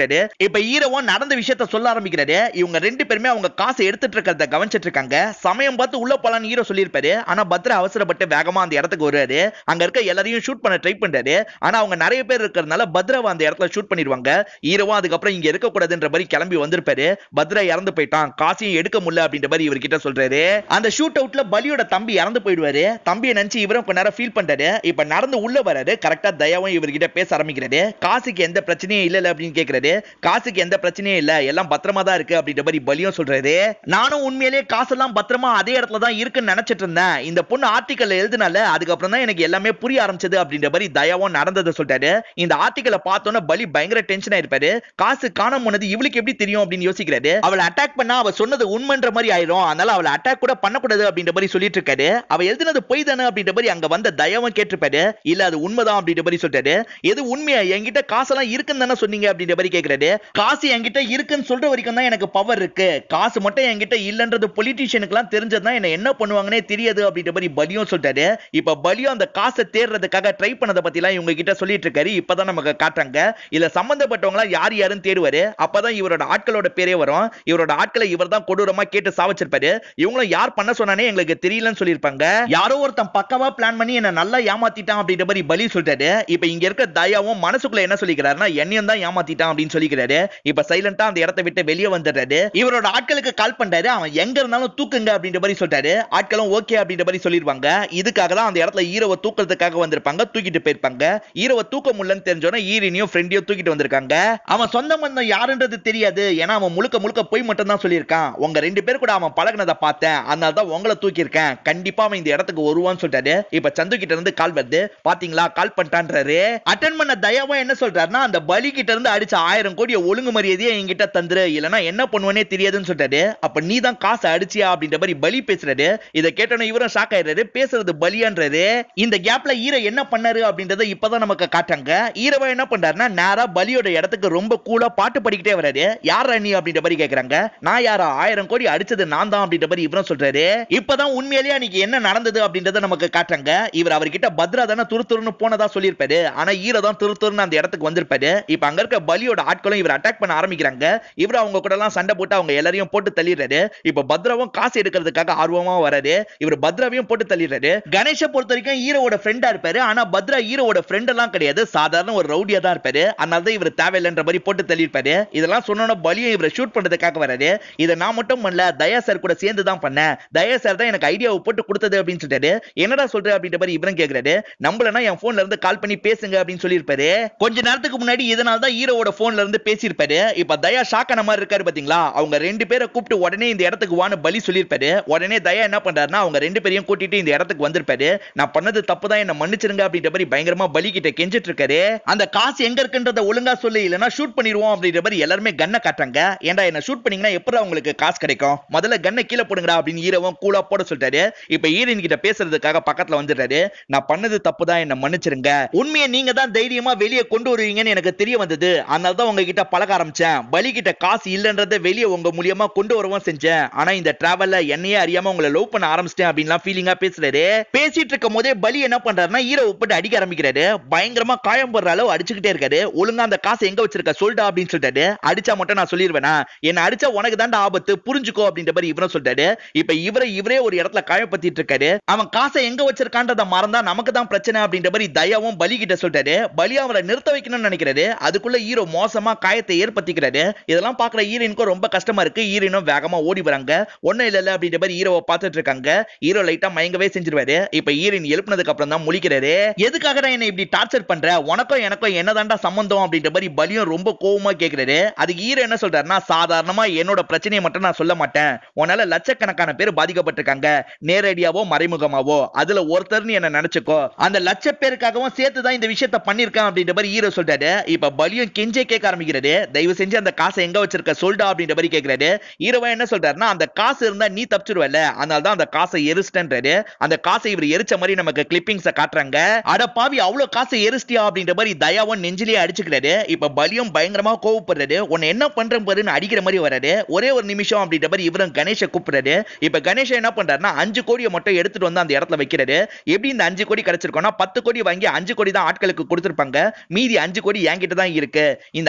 இப்ப ஈரவும் நடந்த விஷயத்த சொல்ல ஆரம்பிக்கிறாரு இவங்க ரெண்டு பேருமே அவங்க காசை எடுத்துட்டு இருக்கிறத கவனிச்சிட்டு இருக்காங்க சமயம் பார்த்து உள்ள போலான்னு ஹீரோ சொல்லியிருப்பாரு ஆனா பத்ரா அவசரப்பட்டு வேகமா அந்த இடத்துக்கு வருவாரு அங்க இருக்க எல்லாரையும் ஷூட் பண்ண ட்ரை பண்றாரு ஆனா அவங்க நிறைய பேர் இருக்கிறதுனால பத்ராவை அந்த இடத்துல ஷூட் பண்ணிடுவாங்க ஹீரோவும் அதுக்கப்புறம் இங்க இருக்க கூடாதுன்ற மாதிரி கிளம்பி வந்திருப்பாரு பத்ரா இறந்து போயிட்டான் காசையும் எடுக்க முடியல அப்படின்ற மாதிரி இவர்கிட்ட சொல்றாரு அந்த ஷூட் அவுட்ல பலியோட தம்பி இறந்து போயிடுவாரு தம்பியை நினைச்சு இவரும் கொஞ்ச நேரம் ஃபீல் பண்றாரு இப்ப நடந்து உள்ள வராரு கரெக்டா தயாவும் இவர்கிட்ட பேச ஆரம்பிக்கிறாரு காசுக்கு எந்த பிரச்சனையும் இல்ல அப்படின்னு கேக்குறாரு காசுக்கு எந்த பிரச்சனையும் இல்ல எல்லாம் பத்திரமா தான் இருக்கு அப்படின்ற மாதிரி பலியும் சொல்றாரு நானும் உண்மையிலேயே காசெல்லாம் பத்திரமா அதே இடத்துல தான் இருக்குன்னு நினைச்சிட்டு இருந்தேன் இந்த பொண்ணு ஆர்டிக்கல் எழுதுனால அதுக்கப்புறம் தான் எனக்கு எல்லாமே புரிய ஆரம்பிச்சது அப்படின்ற மாதிரி தயாவும் நடந்ததை சொல்லிட்டாரு இந்த ஆர்டிக்கலை பார்த்தோன்னே பலி பயங்கர டென்ஷன் ஆயிருப்பாரு காசு காணாம போனது இவளுக்கு எப்படி தெரியும் அப்படின்னு யோசிக்கிறாரு அவளை அட்டாக் பண்ணா அவ சொன்னது உண்மைன்ற மாதிரி ஆயிரும் அதனால அவளை அட்டாக் கூட பண்ணக்கூடாது அப்படின்ற மாதிரி சொல்லிட்டு இருக்காரு அவ எழுதினது பொய் தானே அப்படின்ற மாதிரி அங்க வந்த தயாவும் கேட்டிருப்பாரு இல்ல அது உண்மைதான் அப்படின்ற மாதிரி சொல்லிட்டாரு எது உண்மையா என்கிட்ட காசெல்லாம் இருக்குன்னு தானே சொன்னீங்க அப்படின்ற மாதிரி கேக்குறாரு காசு என்கிட்ட இருக்குன்னு சொல்ற வரைக்கும் தான் எனக்கு பவர் இருக்கு காசு மட்டும் என்கிட்ட இல்லன்றது பொலிட்டீஷியனுக்கு எல்லாம் தெரிஞ்சதுதான் என்ன என்ன பண்ணுவாங்கன்னே தெரியாது அப்படின்ற மாதிரி பலியும் சொல்லிட்டாரு இப்ப பலியும் அந்த காசை தேடுறதுக்காக ட்ரை பண்ணதை பத்தி எல்லாம் இவங்க கிட்ட சொல்லிட்டு இருக்காரு இப்பதான் நமக்கு காட்டுறாங்க இதுல சம்பந்தப்பட்டவங்க எல்லாம் யார் யாருன்னு தேடுவாரு அப்பதான் இவரோட ஆட்களோட பேரே வரும் இவரோட ஆட்களை இவர் தான் கொடூரமா கேட்டு சாவச்சிருப்பாரு இவங்களும் யார் பண்ண சொன்னானே எங்களுக்கு தெரியலன்னு சொல்லியிருப்பாங்க யாரோ ஒருத்தன் பக்கவா பிளான் பண்ணி என்ன நல்லா ஏமாத்திட்டான் அப்படின்ற மாதிரி பலி சொல்லிட்டாரு இப்ப இங்க இருக்க தயாவும் மனசுக்குள்ள என்ன சொல்லிக்கிறாருன்னா என்னையும் தான் ஏமாத்திட்டான் அப்படின்னு சொல்லிக்கிறாரு இப்ப சைலண்டா அந்த இடத்தை விட்டு வெளியே வந்துடுறாரு இவரோட ஆட்களுக்கு கால் பண்றாரு அவன் எங்க இருந்தாலும் தூக்குங்க அப்படின்ற மாதிரி சொல்லிட்டாரு ஆட்களும் ஓகே அப்படின்ற மாதிரி சொல்லிருவாங்க இதுக்காக தான் அந்த இடத்துல ஈரவை தூக்குறதுக்காக வந்திருப்பாங்க தூக்கிட்டு போயிருப்பாங்க ஈரவை தூக்க முடியலன்னு தெரிஞ்சோன்னா ஈரனையும் ஃப்ரெண்டையும் தூக்கிட்டு வந்திருக்காங்க அவன் சொந்த பந்தம் யாருன்றது தெரியாது ஏன்னா அவன் முழுக்க முழுக்க போய் மட்டும் தான் சொல்லியிருக்கான் உங்க ரெண்டு பேர் கூட அவன் பழகுனதை பார்த்தேன் அதனால தான் உங்களை தூக்கியிருக்கேன் கண்டிப்பா அவன் இந்த இடத்துக்கு வருவான்னு சொல்லிட்டாரு இப்ப சந்து கிட்ட இருந்து கால் வருது பாத்தீங்களா கால் பண்ணிட்டான்றாரு அட்டன் பண்ண தயாவா என்ன சொல்றாருன்னா அந்த பலி கிட்ட இருந்து அடிச்ச ஆயிரம் கோடிய ஒழுங்கு மரியாதையை என்கிட்ட தந்துரு இல்லனா என்ன பண்ணுவனே தெரியாதுன்னு சொல்லிட்டாரு அப்ப நீ தான் காசை அடிச்சியா அப்படின்ற மாதிரி பலி பேசுறாரு இதை கேட்டோன்னு இவரும் ஷாக் ஆயிடுறாரு பேசுறது பலியான்றாரு இந்த கேப்ல ஈர என்ன பண்ணாரு அப்படின்றத இப்பதான் நமக்கு காட்டுறாங்க ஈரவா என்ன பண்றாருன்னா நேரா பலியோட இடத்துக்கு ரொம்ப கூலா பாட்டு படிக்கிட்டே வராரு யார் நீ அப்படின்ற மாதிரி கேக்குறாங்க நான் யாரா ஆயிரம் கோடி அடிச்சது நான் தான் அப்படின்ற மாதிரி இவரும் சொல்றாரு இப்பதான் உண்மையிலேயே அன்னைக்கு என்ன நடந்தது அப்படின்றத நமக்கு காட்டுறாங்க இவர் அவர்கிட்ட பத்ரா தானே துரு துருன்னு போனதா சொல்லியிருப்பாரு ஆனா ஈர தான் துரு துருன்னு அந்த இடத்துக்கு வந்திருப்பாரு இப்ப அங்க இருக்க பலியோட ஆட்களும் இவர் அட்டாக் பண்ண ஆரம்பிக்கிறாங்க இவர் அவங்க கூட எல்லாம் சண்டை போட்டு அவங்க எல்லாரையும் போட்டு தள்ளிடுறாரு இப்ப பத்ராவும் காசு எடுக்கிறதுக்காக ஆர்வமா வராரு இவர் பத்ராவையும் போட்டு தள்ளிடுறாரு கணேஷை பொறுத்த வரைக்கும் ஹீரோவோட ஃப்ரெண்டா இருப்பாரு ஆனா பத்ரா ஹீரோவோட ஃப்ரெண்ட் எல்லாம் கிடையாது சாதாரண ஒரு ரவுடியா தான் இருப்பாரு அதனால தான் இவர் தேவையில்லைன்ற மாதிரி போட்டு தள்ளியிருப்பாரு இதெல்லாம் சொன்னோட பலியும் இவரை ஷூட் பண்றதுக்காக வராரு இதை நான் மட்டும் பண்ணல தயா சார் கூட சேர்ந்து தான் பண்ணேன் தயா சார் தான் எனக்கு ஐடியாவை போட்டு கொடுத்தது அப்படின்னு சொல்லிட்டாரு என்னடா சொல்ற அப்படின்ற மாதிரி இவரும் கேக்குறாரு நம்மளனா என் போன்ல இருந்து கால் பண்ணி பேசுங்க அப்படின்னு சொல்லியிருப்பாரு கொஞ்ச நேரத்துக்கு முன்னாடி இதனால தான் ஹீரோவோட போன்ல இருந்து பேசியிருப்பாரு இப்ப தயா ஷாக் ஆன மாதிரி இருக்காரு பாத்தீங்களா அவங்க ரெண்டு பேரை கூப்பிட்டு உடனே இந்த இடத்துக்கு வான்னு பலி சொல்லியிருப்பாரு உடனே தயா என்ன பண்றாருன்னா அவங்க ரெண்டு பேரையும் கூட்டிட்டு இந்த இடத்துக்கு வந்திருப்பாரு நான் பண்ணது தப்பு தான் என்ன மன்னிச்சிருங்க அப்படின்ற மாதிரி பயங்கரமா பலி கிட்ட கெஞ்சிட்டு இருக்காரு அந்த காசு எங்க இருக்குன்றத ஒழுங்கா சொல்லு இல்லனா ஷூட் பண்ணிடுவோம் அப்படின்ற மாதிரி எல்லாருமே கண்ணை காட்டுறாங்க ஏன்டா என்ன ஷூட் பண்ணீங்கன்னா எப்படி உங்களுக்கு காசு கிடைக்கும் முதல்ல கண்ணை கீழே போடுங்கடா அப்படின்னு ஈரவும் கூலா போட சொல்லிட்டாரு இப்ப ஈரன் கிட்ட பேசுறதுக்காக பக்கத்துல வந்துடுறாரு நான் பண்ணது தப்பு தான் என்ன மன்னிச்சிருங்க உண்மையை நீங்க தான் தைரியமா வெளியே கொண்டு வருவீங்கன்னு எனக்கு தெரிய வந்தது அதனால தான் உங்ககிட்ட பழக ஆரம்பிச்சேன் பலி கிட்ட காசு இல்லன்றத வெளியே உங்க மூலியமா கொண்டு வரவும் செஞ்சேன் ஆனா இந்த டிராவல்ல என்னையே அறியாம உங்களை லவ் பண்ண ஆரம்பிச்சிட்டேன் அப்படின்லாம் ஃபீலிங்கா பேசுறாரு பேசிட்டு இருக்கும் போதே பலி என்ன பண்றாருன்னா ஹீரோ உப்பிட்டு அடிக்க ஆரம்பிக்கிறாரு பயங்கரமா காயம் போடுற அளவு அடிச்சுக்கிட்டே இருக்காரு ஒழுங்கா அந்த காசை எங்க வச்சிருக்க சொல்டா அப்படின்னு சொல்லிட்டாரு அடிச்சா மட்டும் நான் சொல்லிருவேனா என்ன அடிச்சா உனக்கு தாண்டா ஆபத்து புரிஞ்சுக்கோ அப்படின்ற மாதிரி இவரும் சொல்லிட்டாரு இப்ப இவரை இவரே ஒரு இடத்துல காயப்படுத்திட்டு இருக்காரு அவன் காசை எங்க வச்சிருக்கான்றத மறந்தா நமக்கு தான் பிரச்சனை அப்படின்ற மாதிரி தயாவும் பலி கிட்ட சொல்லிட்டாரு பலி அவரை நிறுத்த வைக்கணும்னு நினைக்கிறாரு அதுக்குள்ள ஹீரோ மோசமா காயத்தை ஏற்படுத்திக்கிறாரு இதெல்லாம் பாக்குற ஹீரோயினுக்கும் ரொம்ப கஷ்டமா இருக்கு ஹீரோயினும் வேகமா ஓடி வராங்க ஒண்ணும் இல்ல இல்ல அப்படின்ற மாதிரி ஹீரோவை பார்த்துட்டு இருக்காங்க ஹீரோ லைட்டா மயங்கவே செஞ்சிருவாரு இப்ப ஹீரோயின் எழுப்புனதுக்கு அப்புறம் தான் முழிக்கிறாரு எதுக்காக என்ன இப்படி டார்ச்சர் பண்ற உனக்கும் எனக்கும் என்னதான்டா சம்பந்தம் அப்படின்ற மாதிரி பலியும் ரொம்ப கோவமா கேக்குறாரு அதுக்கு ஹீரோ என்ன சொல்றாருன்னா சாதாரணமா என்னோட பிரச்சனையை மட்டும் நான் சொல்ல மாட்டேன் உன்னால லட்சக்கணக்கான பேர் பாதிக்கப்பட்டிருக்காங்க நேரடியாவோ மறைமுகமாவோ அதுல ஒருத்தர்னு என்ன நினைச்சுக்கோ அந்த லட்ச பேருக்காகவும் சேர்த்து தான் இந்த விஷயத்த பண்ணிருக்கேன் அப்படின்ற மாதிரி ஹீரோ சொல்றாரு இப்ப பலியும் கெஞ்சே கேட்க ஆரம்பிக்கிறாரு தயவு செஞ்சு அந்த காசை எங்க வச்சிருக்க சொல்டா அப்படின்ற மாதிரி கேக்குறாரு ஹீரோவா என்ன சொல்றாருன்னா அந்த காசு இருந்தா நீ தப்பிச்சிருவல அதனால தான் அந்த காசை எரிச்சிட்டன்றாரு அந்த காசை இவர் எரிச்ச மாதிரி நமக்கு கிளிப்பிங்ஸ காட்டுறாங்க அட பாவி அவ்வளவு காசை எரிச்சிட்டியா அப்படின்ற மாதிரி தயாவும் நெஞ்சிலேயே அடிச்சுக்கிறாரு இப்ப பலியும் பயங்கரமா கோவப்படுறாரு உன்னை என்ன பண்றேன் பாருன்னு அடிக்கிற மாதிரி வராரு ஒரே ஒரு நிமிஷம் அப்படின்ற மாதிரி இவரும் கணேஷை கூப்பிடுறாரு இப்ப கணேஷ் என்ன பண்றாருன்னா அஞ்சு கோடியை மட்டும் எடுத்துட்டு வந்து அந்த இடத்துல வைக்கிறாரு எப்படி இந்த அஞ்சு கோடி கிடைச்சிருக்கோம்னா பத்து கோடி வாங்கி அஞ்சு கோடி தான் ஆட்களுக்கு கொடுத்திருப்பாங்க மீதி அஞ்சு கோடி என்கிட்ட தான் இருக்கு இந்த அஞ்சு கோடி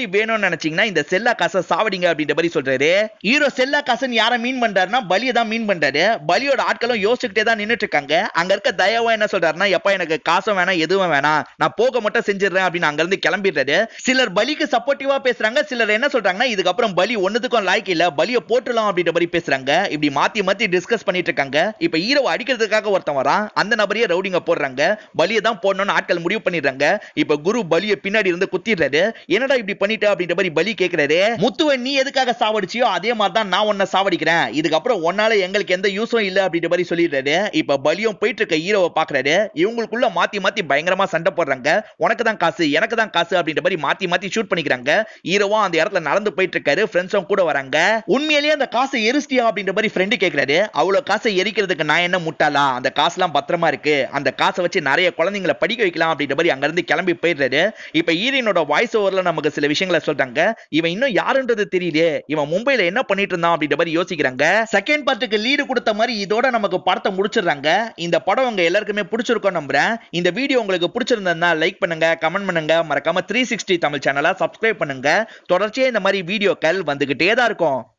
அப்படி வேணும்னு நினைச்சீங்கன்னா இந்த செல்லா காசை சாவடிங்க அப்படின்ற மாதிரி சொல்றாரு ஹீரோ செல்லா காசுன்னு யாரை மீன் பண்றாருன்னா பலியை தான் மீன் பண்றாரு பலியோட ஆட்களும் யோசிச்சுக்கிட்டே தான் நின்னுட்டு இருக்காங்க அங்க இருக்க தயவா என்ன சொல்றாருன்னா எப்பா எனக்கு காசும் வேணாம் எதுவும் வேணாம் நான் போக மட்டும் செஞ்சிடுறேன் அப்படின்னு அங்க இருந்து கிளம்பிடுறாரு சிலர் பலிக்கு சப்போர்ட்டிவா பேசுறாங்க சிலர் என்ன சொல்றாங்கன்னா இதுக்கப்புறம் பலி ஒண்ணுத்துக்கும் லாய்க்கு இல்ல பலிய போட்டுலாம் அப்படின்ற மாதிரி பேசுறாங்க இப்படி மாத்தி மாத்தி டிஸ்கஸ் பண்ணிட்டு இருக்காங்க இப்ப ஹீரோ அடிக்கிறதுக்காக ஒருத்தன் வரான் அந்த நபரையே ரவுடிங்க போடுறாங்க பலியை தான் போடணும்னு ஆட்கள் முடிவு பண்ணிடுறாங்க இப்ப குரு பலிய பின்னாடி இருந்து குத்திடுறாரு என்னடா இப்படி பண்ணிட்ட அப்படின்ற மாதிரி பலி கேக்குறாரு முத்துவன் நீ எதுக்காக சாவடிச்சியோ அதே மாதிரி தான் நான் உன்னை சாவடிக்கிறேன் இதுக்கப்புறம் உன்னால எங்களுக்கு எந்த யூஸும் இல்ல அப்படின்ற மாதிரி சொல்லிடுறாரு இப்ப பலியும் போயிட்டு இருக்க ஹீரோவை பாக்குறாரு இவங்களுக்குள்ள மாத்தி மாத்தி பயங்கரமா சண்டை போடுறாங்க உனக்கு தான் காசு எனக்கு தான் காசு அப்படின்ற மாதிரி மாத்தி மாத்தி ஷூட் பண்ணிக்கிறாங்க ஹீரோவும் அந்த இடத்துல நடந்து போயிட்டு இருக்காரு ஃப்ரெண்ட்ஸும் கூட வராங்க உண்மையிலேயே அந்த காசை எரிச்சிட்டியா அப்படின்ற மாதிரி ஃப்ரெண்டு கேக்குறாரு அவ்வளவு காசை எரிக்கிறதுக்கு நான் என்ன முட்டாளா அந்த காசுலாம் பத்திரமா இருக்கு அந்த காசை வச்சு நிறைய குழந்தைங்களை படிக்க வைக்கலாம் அப்படின்ற மாதிரி அங்க இருந்து கிளம்பி போயிடுறாரு இப்ப ஈரனோட வாய்ஸ் ஓவர்ல நமக்கு சில விஷயங்களை சொல்றாங்க இவன் இன்னும் யாருன்றது தெரியலையே இவன் மும்பைல என்ன பண்ணிட்டு இருந்தான் அப்படின்ற மாதிரி யோசிக்கிறாங்க செகண்ட் பார்ட்டுக்கு லீடு கொடுத்த மாதிரி இதோட நமக்கு படத்தை முடிச்சிடுறாங்க இந்த படம் உங்க எல்லாருக்குமே பிடிச்சிருக்கும் நம்புறேன் இந்த வீடியோ உங்களுக்கு பிடிச்சிருந்ததுன்னா லைக் பண்ணுங்க கமெண்ட் பண்ணுங்க மறக்காம த்ரீ சிக்ஸ்டி தமிழ் சேனலை சப்ஸ்கிரைப் பண்ணுங்க தொடர்ச்சியா இந்த மாதிரி வீடியோக்கள் வந்துகிட்டே தான் இருக்கும்